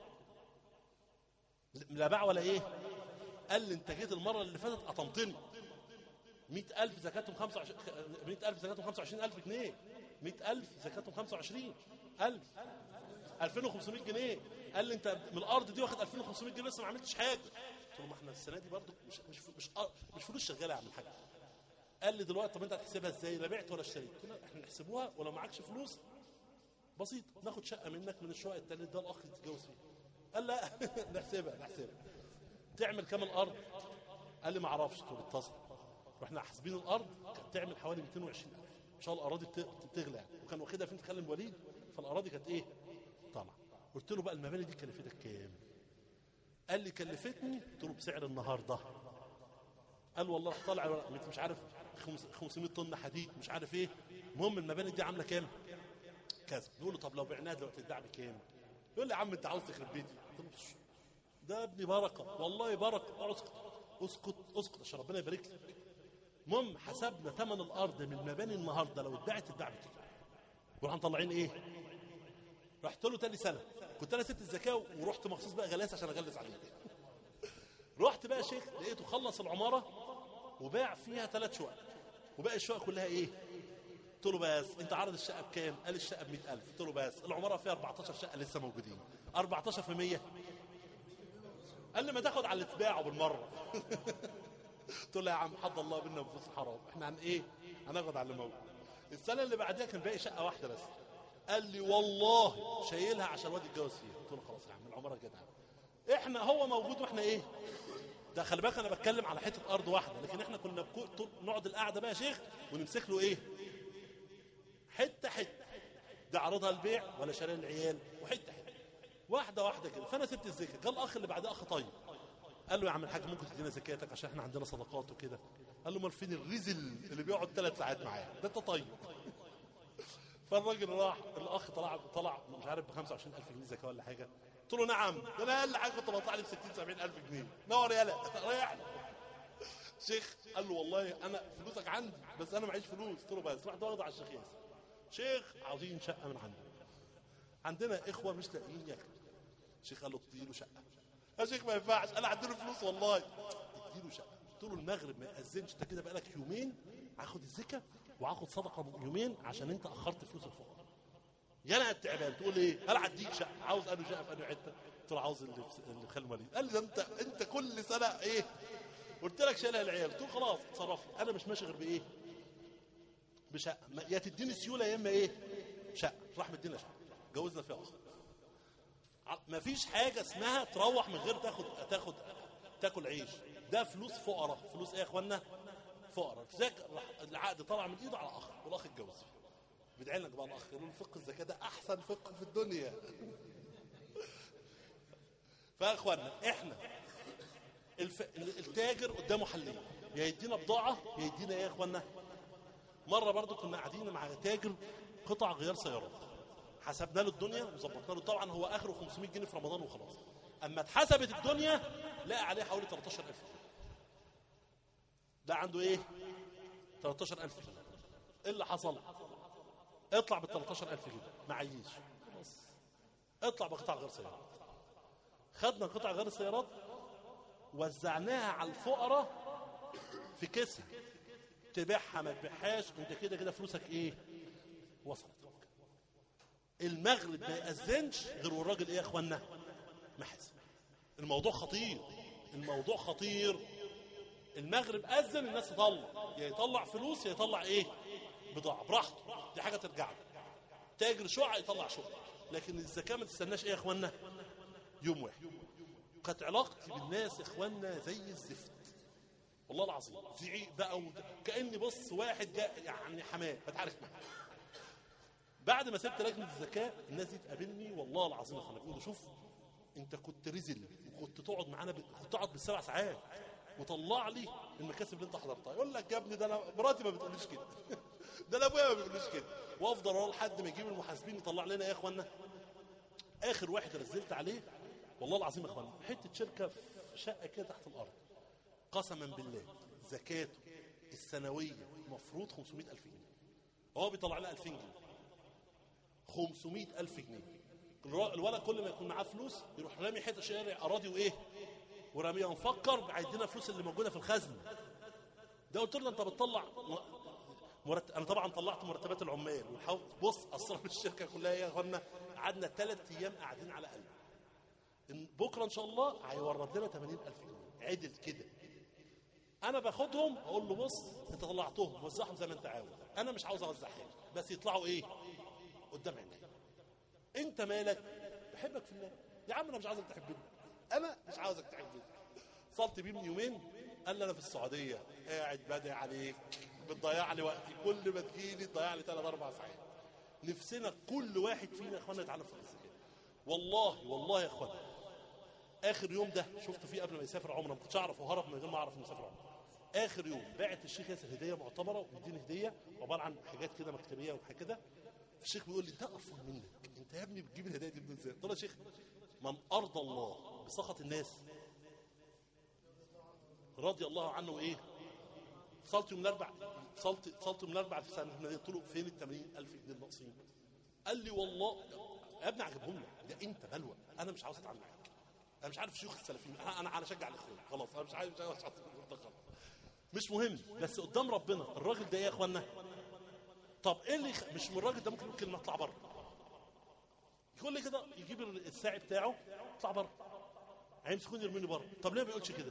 لا باع ولا ايه قال لي انت جيت المره اللي فاتت قطمتني 100000 زكاتهم 25 100000 زكاتهم 25000 جنيه 100000 زكاتهم 25000 2500 جنيه قال لي انت من الارض دي واخد 2500 جنيه لسه ما عملتش حاجه قلت له ما احنا السنه دي برضه مش مش مش, مش فلوس شغاله يا عم الحاج قال لي دلوقتي طب انت هتحسبها ازاي لا بعت ولا اشتريت قلت له احنا نحسبوها ولو معكش فلوس بسيط ناخد شقه منك من الشقق التالت ده الاخ يتجوز فيها قال لا نحسبها نحسبها تعمل كام الارض قال لي ما اعرفش قلت له اتصل رحنا حاسبين الارض كانت تعمل حوالي 220000 ان شاء الله الاراضي بتغلى وكان واخدها فين في خالد الوليد فالاراضي كانت ايه طالعه قلت له بقى المباني دي كلفتك كام قال لي كلفتني قلت له بسعر النهارده قال والله طالع مش عارف 500 طن حديد مش عارف ايه المهم المباني دي عامله كام كذا نقول له طب لو بعناها دلوقتي تتباع بكام يقول لي يا عم انت عاوز تخرب بيتي ده ابني بركه والله بركه اسكت اسكت اسكت عشان ربنا يبارك لك المهم حسبنا ثمن الارض من مباني النهارده لو اتباعت تتباع بكام ورحنا مطلعين ايه رحت له تاني سنه كنت انا سبت الزكاه ورحت مخصوص بقى غلاس عشان اغلس عليه رحت بقى يا شيخ لقيته خلص العماره وباع فيها ثلاث شقق وباقي الشقق كلها ايه قلت له بس انت عرض الشقه بكام قال الشقه ب 100000 قلت له بس العماره فيها 14 شقه لسه موجودين 14 في 100 قال لي ما تاخد على اللي تباعه بالمره قلت له يا عم حد الله بينا نفوس حرام احنا عن ايه هناخد على اللي موجود السنه اللي بعدها كان باقي شقه واحده بس قال لي والله شايلها عشان الواد يتجوز فيها قلت له خلاص يا عم العماره جدع احنا هو موجود واحنا ايه ده خلي بالك انا بتكلم على حته ارض واحده لكن احنا كنا بكو... نقعد القعده بقى يا شيخ ونمسك له ايه حته حته ده عرضها البيع ولا شاري العيال وحته حته واحده واحده كده فانا سبت الزكاه جه الاخ اللي بعديه اخ طيب قال له يا عم الحاج ممكن تدينا زكاتك عشان احنا عندنا صدقات وكده قال له امال فين الرزل اللي بيقعد ثلاث ساعات معايا ده انت طيب فالراجل راح الاخ طلع طلع مش عارف ب 25000 جنيه زكاه ولا حاجه قلت له نعم ده انا اقل حاجه كنت بطلع لي ب 60 70000 جنيه نور يالا ريحنا شيخ قال له والله انا فلوسك عندي بس انا معيش فلوس قلت له بس رحت واخده على الشيخ ياسر شيخ عاوزين شقه من عندنا عندنا اخوه مش لاقيين ياكلوا الشيخ قال له اديله شقه يا شيخ ما ينفعش انا عندي له فلوس والله اديله شقه قلت له المغرب ما ياذنش انت كده بقالك يومين هاخد الزكاه وهاخد صدقه يومين عشان انت اخرت فلوس الفقراء يا انا التعبان تقول ايه انا هديك شقه عاوز انا شقه في انا حته قلت له عاوز اللي في اللي في خالد الوليد قال لي ده انت انت كل سنه ايه قلت لك شايلها العيال قلت له خلاص اتصرف لي انا مش ماشي غير بايه بشقه يا تديني سيوله يا اما ايه شقه راح مدينا شقه جوزنا فيها اخر ما فيش حاجه اسمها تروح من غير تاخد تاخد تاكل عيش ده فلوس فقراء فلوس ايه يا اخوانا فقراء العقد طلع من ايده على اخ والاخ اتجوز بدعي لك بقى الاخ يقول فقه الزكاه ده احسن فقه في الدنيا فيا اخوانا احنا الف... التاجر قدامه حلين يا يدينا بضاعه يا يدينا ايه يا اخوانا مره برضو كنا قاعدين مع تاجر قطع غيار سيارات حسبنا له الدنيا وظبطنا له طبعا هو اخره 500 جنيه في رمضان وخلاص اما اتحسبت الدنيا لقى عليه حوالي 13000 جنيه ده عنده ايه 13000 جنيه ايه اللي حصل اطلع بال 13000 جنيه معيش بس اطلع بقطع غير سيارات خدنا قطع غير السيارات وزعناها على الفقراء في كيسها تبيعها ما تبيعهاش انت كده كده فلوسك ايه وصلت المغرب ما يأذنش غير والراجل ايه يا اخوانا محاسب الموضوع خطير الموضوع خطير المغرب أذن الناس تطلع يا يطلع فلوس يا يطلع ايه بضاعة براحته دي حاجة ترجع له تاجر شقة يطلع شقة لكن الزكاة ما تستناش ايه يا اخوانا يوم واحد كانت علاقتي بالناس يا اخوانا زي الزفت والله العظيم زعيق بقى وده. كاني بص واحد جاء يعني حماه بتعارك معاه بعد ما سبت لجنه الزكاه الناس دي تقابلني والله العظيم يا اخوانا بيقولوا شوف انت كنت رزل وكنت تقعد معانا ب... كنت تقعد بالسبع ساعات وطلع لي المكاسب اللي انت حضرتها يقول لك يا ابني ده انا مراتي ما بتقوليش كده ده انا ابويا ما بيقوليش كده وافضل اروح لحد ما يجيب المحاسبين يطلع لنا يا اخوانا اخر واحد نزلت عليه والله العظيم يا اخوانا حته شركه في شقه كده تحت الارض قسما بالله زكاته السنويه مفروض 500000 جنيه هو بيطلع لها 2000 جنيه 500000 جنيه الولد كل ما يكون معاه فلوس يروح رامي حته شارع اراضي وايه وراميها مفكر عايزين فلوس اللي موجوده في الخزنه ده قلت له انت بتطلع مرتب انا طبعا طلعت مرتبات العمال وحاول بص اسرار الشركه كلها يا اخوانا قعدنا ثلاث ايام قاعدين على قلب إن بكره ان شاء الله هيورد لنا 80000 جنيه عدل كده انا باخدهم اقول له بص انت طلعتهم وزعهم زي ما انت عاوز انا مش عاوز اوزع حاجه بس يطلعوا ايه قدام عيني انت مالك بحبك في الله يا عم انا مش عاوزك تحبني انا مش عاوزك تحبني اتصلت بيه من يومين قال لي انا في السعوديه قاعد بدعي عليك بتضيع لي وقتي كل ما تجيلي تضيع لي ثلاث اربع ساعات نفسنا كل واحد فينا يا اخوانا يتعلم فقه الزكاه والله والله يا اخوانا اخر يوم ده شفته فيه قبل ما يسافر عمره ما كنتش اعرف وهرب من غير ما اعرف انه يسافر عمره اخر يوم باعت الشيخ ياسر هديه معتبره ومديني هديه عباره عن حاجات كده مكتبيه وحاجات كده الشيخ بيقول لي ده ارفع منك انت يا ابني بتجيب الهدايا دي ازاي قلت له يا شيخ من ارضى الله بسخط الناس رضي الله عنه ايه صلت يوم الاربع صلت صلت يوم الاربع في سنه احنا قلت له فين ال 80000 جنيه الناقصين قال لي والله يا ابني عجبهم لك ده انت بلوى انا مش عاوز اتعامل معاك انا مش عارف شيوخ السلفيين انا انا انا اشجع الاخوان خلاص انا مش عارف مش عارف خلاص مش مهم بس قدام ربنا الراجل ده ايه يا اخوانا طب ايه اللي خ... مش من الراجل ده ممكن يقول كلمه اطلع بره يقول لي كده يجيب الساعي بتاعه اطلع بره هيمسكوني يرموني بره طب ليه ما بيقولش كده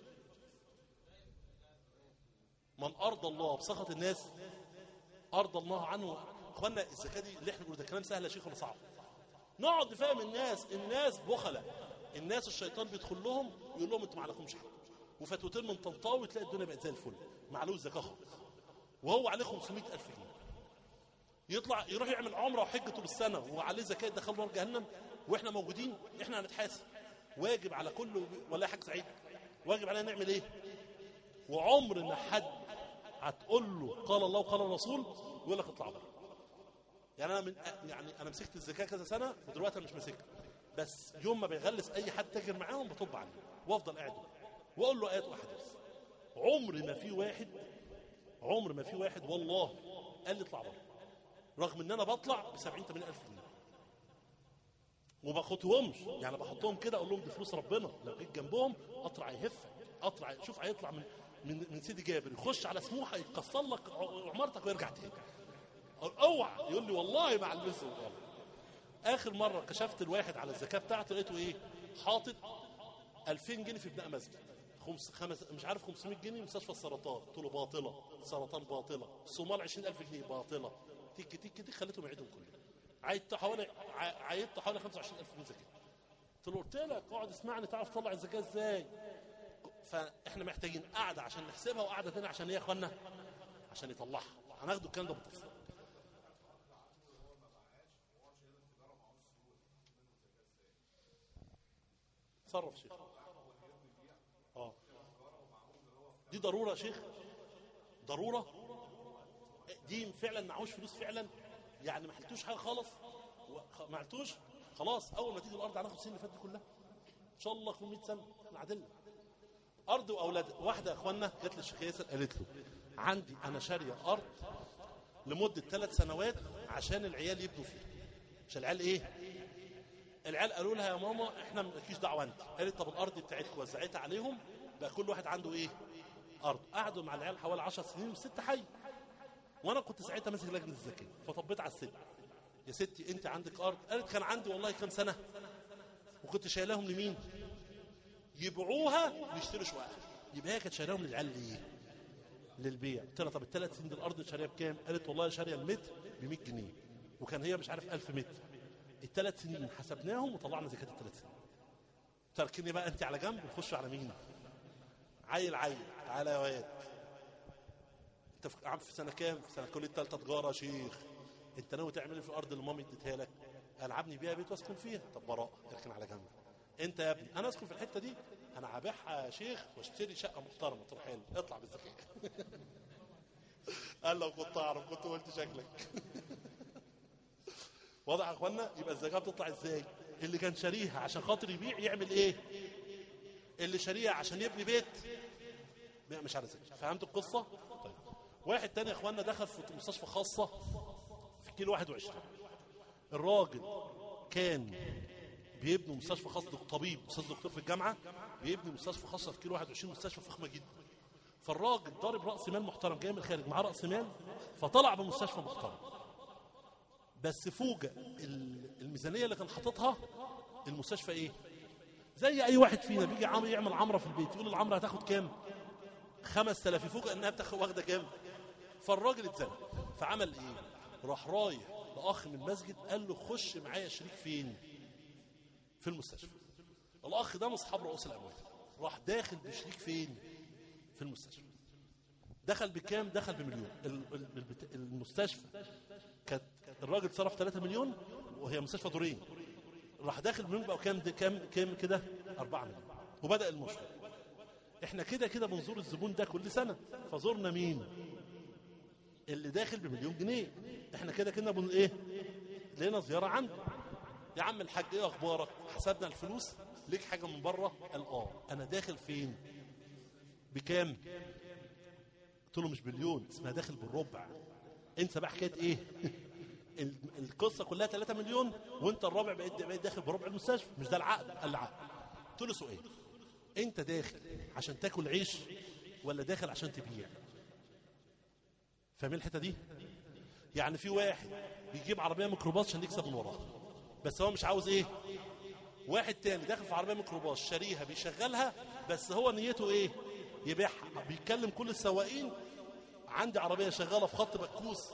من ارضى الله بسخط الناس ارضى الله عنه اخوانا الزكاه دي اللي احنا بنقول ده كلام سهل يا شيخ ولا صعب نقعد نفهم الناس الناس بخلة الناس الشيطان بيدخل لهم يقول لهم انتوا ما عليكمش حاجه وفتوتين من طنطاوي تلاقي الدنيا بقت زي الفل ما عليهوش زكاه خالص وهو عليه 500000 جنيه يطلع يروح يعمل عمره وحجه طول السنه وعليه زكاه يدخله نار جهنم واحنا موجودين احنا هنتحاسب واجب على كل ولا يا حاج سعيد واجب علينا نعمل ايه وعمر ما حد هتقول له قال الله وقال الرسول يقول لك اطلع بره يعني انا من يعني انا مسكت الزكاه كذا سنه ودلوقتي انا مش ماسكها بس يوم ما بيغلس اي حد تاجر معاهم بطب عليه وافضل قاعد واقول له ايات واحدث عمر ما في واحد عمر ما في واحد والله قال لي اطلع بره رغم ان انا بطلع ب 70 80 الف جنيه وما باخدهمش يعني بحطهم كده اقول لهم دي فلوس ربنا لو جيت جنبهم قطر هيهفك قطر شوف هيطلع من من من سيدي جابر يخش على سموحه يكسر لك عمارتك ويرجع تاني اوعى يقول لي والله ما علمسه والله اخر مره كشفت الواحد على الزكاه بتاعته لقيته ايه حاطط 2000 جنيه في بناء مسجد خمس خمس مش عارف 500 جنيه مستشفى السرطان قلت له باطله سرطان باطله صومال 20000 جنيه باطله تيك تيك تيك خليتهم يعيدهم كلهم عيدت حوالي عيدت حوالي 25000 جنيه زكاه قلت له قلت لك اقعد اسمعني تعرف تطلع الزكاه ازاي فاحنا محتاجين قاعده عشان نحسبها وقاعده ثانيه عشان ايه يا اخوانا عشان يطلعها هناخد الكلام ده بالتفصيل تصرف شيخ اه دي ضروره يا شيخ ضروره دي فعلا معهوش فلوس فعلا يعني ما حلتوش حاجه خالص ما عملتوش خلاص اول ما تيجي الارض هناخد السنين اللي فاتت دي كلها ان شاء الله كل 100 سنه نعدلها ارض واولاد واحده يا اخوانا جت للشيخ ياسر قالت له عندي انا شاريه ارض لمده ثلاث سنوات عشان العيال يبنوا فيها عشان العيال ايه العيال قالوا لها يا ماما احنا مالكيش دعوه انت قالت طب الارض بتاعتكم وزعتها عليهم بقى كل واحد عنده ايه ارض قعدوا مع العيال حوالي 10 سنين والست حي وانا كنت ساعتها ماسك لجنه الزكاه فطبيت على الست يا ستي انت عندك ارض قالت كان عندي والله كام سنه وكنت شايلاهم لمين يبيعوها ويشتروا شقق يبقى هي كانت شاريهم للعيال ليه للبيع قلت لها طب الثلاث سنين دي الارض شاريه بكام قالت والله شاريه المتر ب 100 جنيه وكان هي مش عارف 1000 متر الثلاث سنين حسبناهم وطلعنا زكاه الثلاث سنين تركني بقى انت على جنب ونخش على مين عيل عيل تعالى يا واد انت في عم في سنه كام في سنه كليه ثالثه تجاره يا شيخ انت ناوي تعمل ايه في الارض اللي مامي اديتها لك العبني بيها بيت واسكن فيها طب براء اركن على جنب انت يا ابني انا اسكن في الحته دي انا هبيعها يا شيخ واشتري شقه محترمه تروح حلو اطلع بالزكاه قال لو كنت اعرف كنت قلت شكلك واضح يا اخوانا يبقى الزكاه بتطلع ازاي اللي كان شاريها عشان خاطر يبيع يعمل ايه اللي شاريها عشان يبني بيت لا، مش على زكاه فهمت القصه طيب واحد تاني يا اخوانا دخل في مستشفى خاصه في كيلو 21 الراجل كان بيبنوا مستشفى خاص دك- طبيب استاذ دكتور في الجامعه بيبني مستشفى خاصه في كيلو 21 مستشفى فخمه جدا فالراجل ضارب راس مال محترم جاي من الخارج معاه راس مال فطلع بمستشفى محترم بس فوجئ ال- الميزانيه اللي كان حاططها المستشفى ايه زي اي واحد فينا بيجي عم يعمل عمره في البيت يقول العمره هتاخد كام 5000 يفوجئ انها بتاخد واخده كام فالراجل اتزنق فعمل ايه راح رايح لاخ من المسجد قال له خش معايا شريك فين في المستشفى الاخ ده من اصحاب رؤوس الاموال راح داخل بشريك فين في المستشفى دخل بكام دخل بمليون ال- ال- البت- المستشفى كانت الراجل صرف 3 مليون وهي مستشفى دورين راح داخل بمليون بقى كام ده كام كام كده 4 مليون وبدا المشروع احنا كده كده بنزور الزبون ده كل سنه فزورنا مين اللي داخل بمليون جنيه احنا كده كده بن ايه لقينا زياره عنده يا عم الحاج ايه اخبارك حسبنا الفلوس ليك حاجه من بره قال اه انا داخل فين بكام قلت له مش بليون اسمها داخل بالربع انت بقى حكايه ايه ال- القصه كلها 3 مليون وانت الرابع بقيت بقيت داخل بربع المستشفى مش ده العقد قال لي عقد قلت له سؤال انت داخل عشان تاكل عيش ولا داخل عشان تبيع فاهمين الحته دي يعني في واحد بيجيب عربيه ميكروباص عشان يكسب من وراها بس هو مش عاوز ايه واحد تاني داخل في عربيه ميكروباص شاريها بيشغلها بس هو نيته ايه يبيعها بيتكلم كل السواقين عندي عربيه شغاله في خط بكوس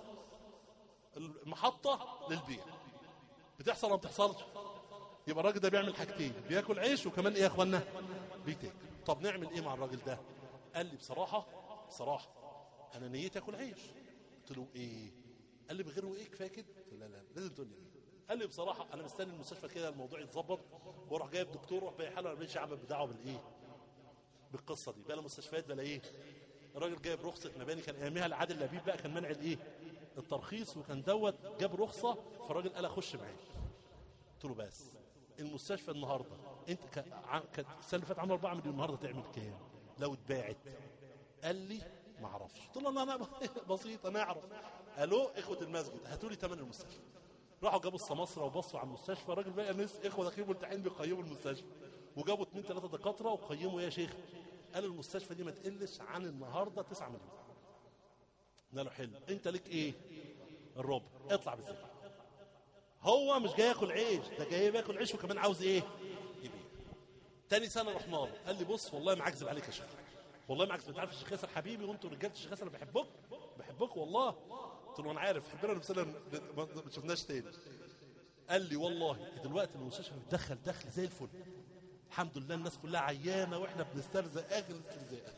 المحطه للبيع بتحصل ولا ما بتحصلش يبقى الراجل ده بيعمل حاجتين بياكل عيش وكمان ايه يا اخوانا بيتاكل طب نعمل ايه مع الراجل ده قال لي بصراحه بصراحه انا نيتي اكل عيش قلت له ايه قال لي بغير وايه كفايه كده قلت له لا لا لازم تقول لي ايه قال لي بصراحه انا مستني المستشفى كده الموضوع يتظبط واروح جايب دكتور واروح بايع حاله انا ماليش عامل بدعوه بالايه بالقصه دي بلا مستشفيات بلا ايه الراجل جايب رخصه مباني كان اياميها العادل لبيب بقى كان منع الايه الترخيص وكان دوت جاب رخصه فالراجل قال اخش معاه قلت له بس المستشفى النهارده انت ك... ع- كانت السنه اللي فاتت عامله 4 مليون النهارده تعمل كام لو اتباعت قال لي ما اعرفش قلت له انا انا بسيط انا اعرف قالوا اخوه المسجد هاتوا لي ثمن المستشفى راحوا جابوا السماسره وبصوا على المستشفى الراجل بقى ناس اخوه داخلين ملتحين بيقيموا المستشفى وجابوا اثنين ثلاثه دكاتره وقيموا يا شيخ قالوا المستشفى دي ما تقلش عن النهارده 9 مليون قلنا له حلو انت ليك ايه الربع اطلع بالزكاه هو مش جاي ياكل عيش ده جاي بياكل عيش وكمان عاوز ايه يبيع تاني سنه رحنا له قال لي بص والله ما عكذب عليك يا شيخ والله ما عكذب انت عارف الشيخ ياسر حبيبي وانتوا رجاله الشيخ ياسر انا بحبكم بحبكم والله قلت له انا عارف حبنا نفسنا ما ما شفناش تاني قال لي والله دلوقتي المستشفى بتدخل دخل زي الفل الحمد لله الناس كلها عيانه واحنا بنسترزق اخر استرزاق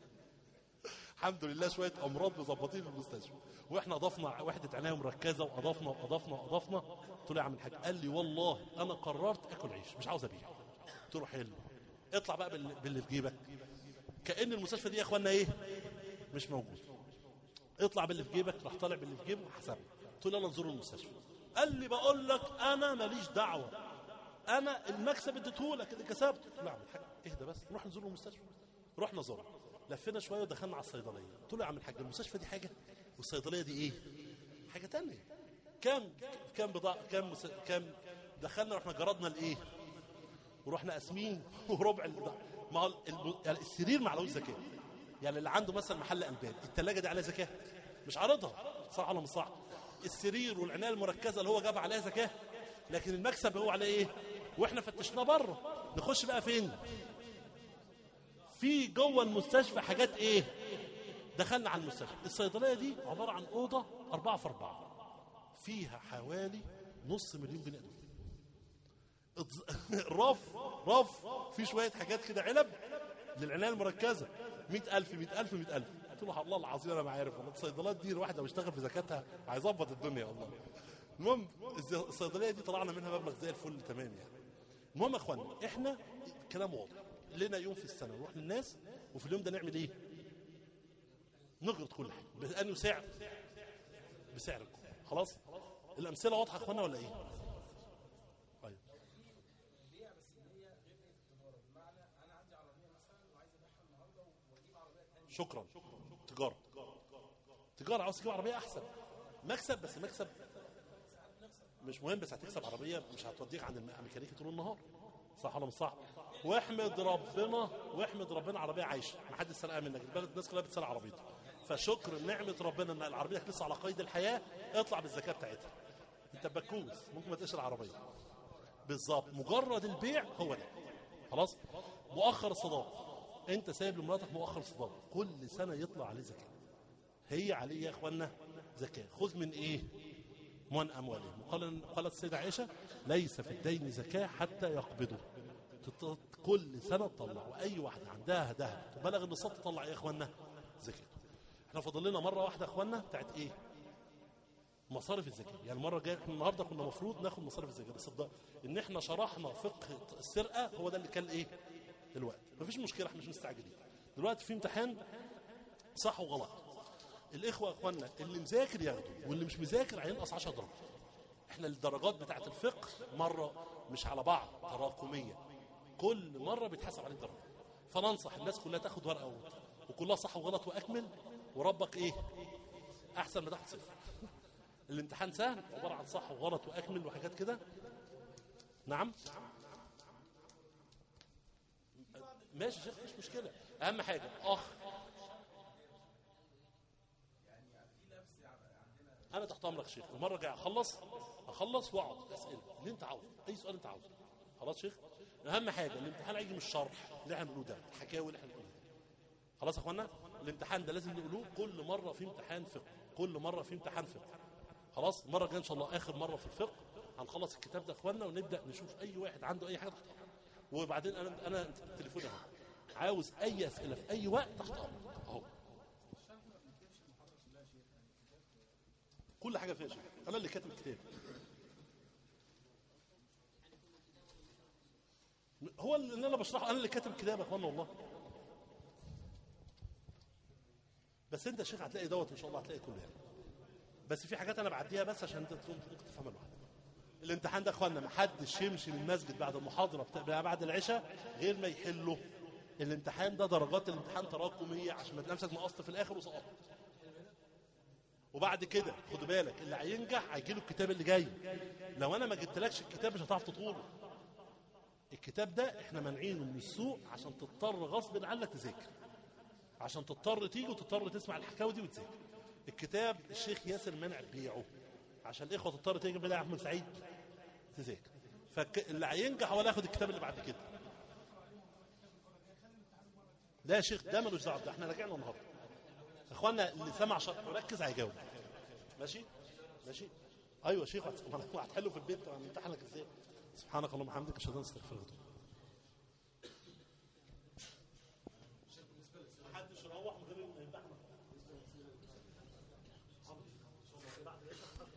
الحمد لله شويه امراض مظبطين في المستشفى واحنا اضفنا وحده عنايه مركزه واضفنا واضفنا واضفنا قلت له يا عم الحاج قال لي والله انا قررت اكل عيش مش عاوز ابيع قلت له حلو اطلع بقى بال- باللي في جيبك كان المستشفى دي يا اخوانا ايه مش موجود اطلع باللي في جيبك راح طالع باللي في جيبه وحسبني قلت له يلا نزور المستشفى قال لي بقول لك انا ماليش دعوه انا المكسب اديتهولك اللي كسبته قلت له يا عم الحاج اهدى بس نروح نزور المستشفى رحنا زرنا لفينا شويه ودخلنا على الصيدليه قلت له يا عم الحاج المستشفى دي حاجه والصيدليه دي ايه حاجه تانية كام كام بضاعه كام مس... كام دخلنا رحنا جردنا الايه ورحنا قاسمين وربع البضاعة. ما هو الم... يعني السرير ما عليهوش زكاه يعني اللي عنده مثلا محل البان الثلاجه دي عليها زكاه مش عارضها صح ولا مش صح السرير والعنايه المركزه اللي هو جاب عليها زكاه لكن المكسب هو عليه ايه واحنا فتشناه بره نخش بقى فين في جوه المستشفى حاجات ايه دخلنا على المستشفى الصيدليه دي عباره عن اوضه أربعة في أربعة فيها حوالي نص مليون بني ادم اتز- رف رف في شويه حاجات كده علب للعنايه المركزه 100000 100000 100000 قلت له الله العظيم انا ما عارف والله الصيدليات دي الواحد لو اشتغل في زكاتها هيظبط الدنيا والله المهم الز- الصيدليه دي طلعنا منها مبلغ زي الفل تمام يعني المهم يا اخوانا احنا كلام واضح لنا يوم في السنه نروح للناس وفي اليوم ده نعمل ايه نغرض كل حاجه بأنه سعر بسعركم خلاص الامثله واضحه يا اخوانا ولا ايه طيب شكرا تجاره تجاره عاوز تجيب عربيه احسن مكسب بس مكسب مش مهم بس هتكسب عربيه مش هتوديك عند الميكانيكي طول النهار صح ولا مش صح واحمد ربنا واحمد ربنا عربيه عايشه ما حدش سرقها منك البلد الناس كلها بتسرق عربيتها فشكر نعمه ربنا ان العربيه لسه على قيد الحياه اطلع بالزكاه بتاعتها انت بكوس ممكن ما تقش العربيه بالظبط مجرد البيع هو ده خلاص مؤخر الصداق انت سايب لمراتك مؤخر الصداق كل سنه يطلع عليه زكاه هي عليه يا اخوانا زكاه خذ من ايه من اموالهم قال قالت السيده عائشه ليس في الدين زكاه حتى يقبضه تط- كل سنه تطلع واي واحده عندها ذهب تبلغ النصاب تطلع ايه يا اخوانا زكاه احنا فاضل لنا مره واحده يا اخوانا بتاعت ايه مصارف الزكاه يعني المره الجايه احنا النهارده كنا المفروض ناخد مصارف الزكاه بس الض- ان احنا شرحنا فقه السرقه هو ده اللي كان ايه الوقت مفيش مشكله احنا مش مستعجلين دلوقتي في امتحان صح وغلط الاخوه يا اخوانا اللي مذاكر ياخده واللي مش مذاكر هينقص 10 درجات احنا الدرجات بتاعه الفقه مره مش على بعض تراكميه كل مره بيتحسب عليك درجه فننصح الناس كلها تاخد ورقه و- وكلها صح وغلط واكمل وربك ايه احسن ما تاخد صفر الامتحان سهل عباره عن صح وغلط واكمل وحاجات كده نعم ماشي يا شيخ مفيش مشكله اهم حاجه اخ انا تحت امرك يا شيخ المره الجايه اخلص اخلص واقعد اسئله اللي انت عاوزه اي سؤال انت عاوزه خلاص يا شيخ اهم حاجه الامتحان هيجي من الشرح اللي احنا بنقوله ده الحكاوي اللي احنا بنقولها خلاص يا اخوانا الامتحان ده لازم نقولوه كل مره في امتحان فقه كل مره في امتحان فقه خلاص المره الجايه ان شاء الله اخر مره في الفقه هنخلص الكتاب ده يا اخوانا ونبدا نشوف اي واحد عنده اي حاجه تحت امرك وبعدين انا انا تليفوني اهو عاوز اي اسئله في اي وقت تحت امرك اهو كل حاجه فيها شيء انا اللي كاتب الكتاب هو اللي انا بشرحه انا اللي كاتب الكتاب يا اخوانا والله بس انت يا شيخ هتلاقي دوت ان شاء الله هتلاقي كله يعني بس في حاجات انا بعديها بس عشان انت تكون ممكن تفهمها لوحدك الامتحان ده يا اخوانا ما حدش يمشي من المسجد بعد المحاضره بتاع بعد العشاء غير ما يحله الامتحان ده درجات الامتحان تراكميه عشان ما تلاقي نفسك نقصت في الاخر وسقطت وبعد كده خد بالك اللي هينجح هيجي له الكتاب اللي جاي لو انا ما جبتلكش الكتاب مش هتعرف تطوله الكتاب ده احنا مانعينه من السوق عشان تضطر غصب عنك تذاكر عشان تضطر تيجي وتضطر تسمع الحكاوي دي وتذاكر الكتاب الشيخ ياسر منع بيعه عشان الاخوه تضطر تيجي بالله يا احمد سعيد تذاكر فاللي هينجح هو اللي ياخد الكتاب اللي بعد كده لا يا شيخ ده ملوش دعوه ده احنا راجعنا النهارده اخوانا اللي سمع شرح وركز هيجاوب ماشي ماشي ايوه يا شيخ هتحله في البيت هنمتحنك ازاي سبحانك اللهم وبحمدك اشهد ان لا اله الا انت استغفرك محدش يروح من غير ما يمتحن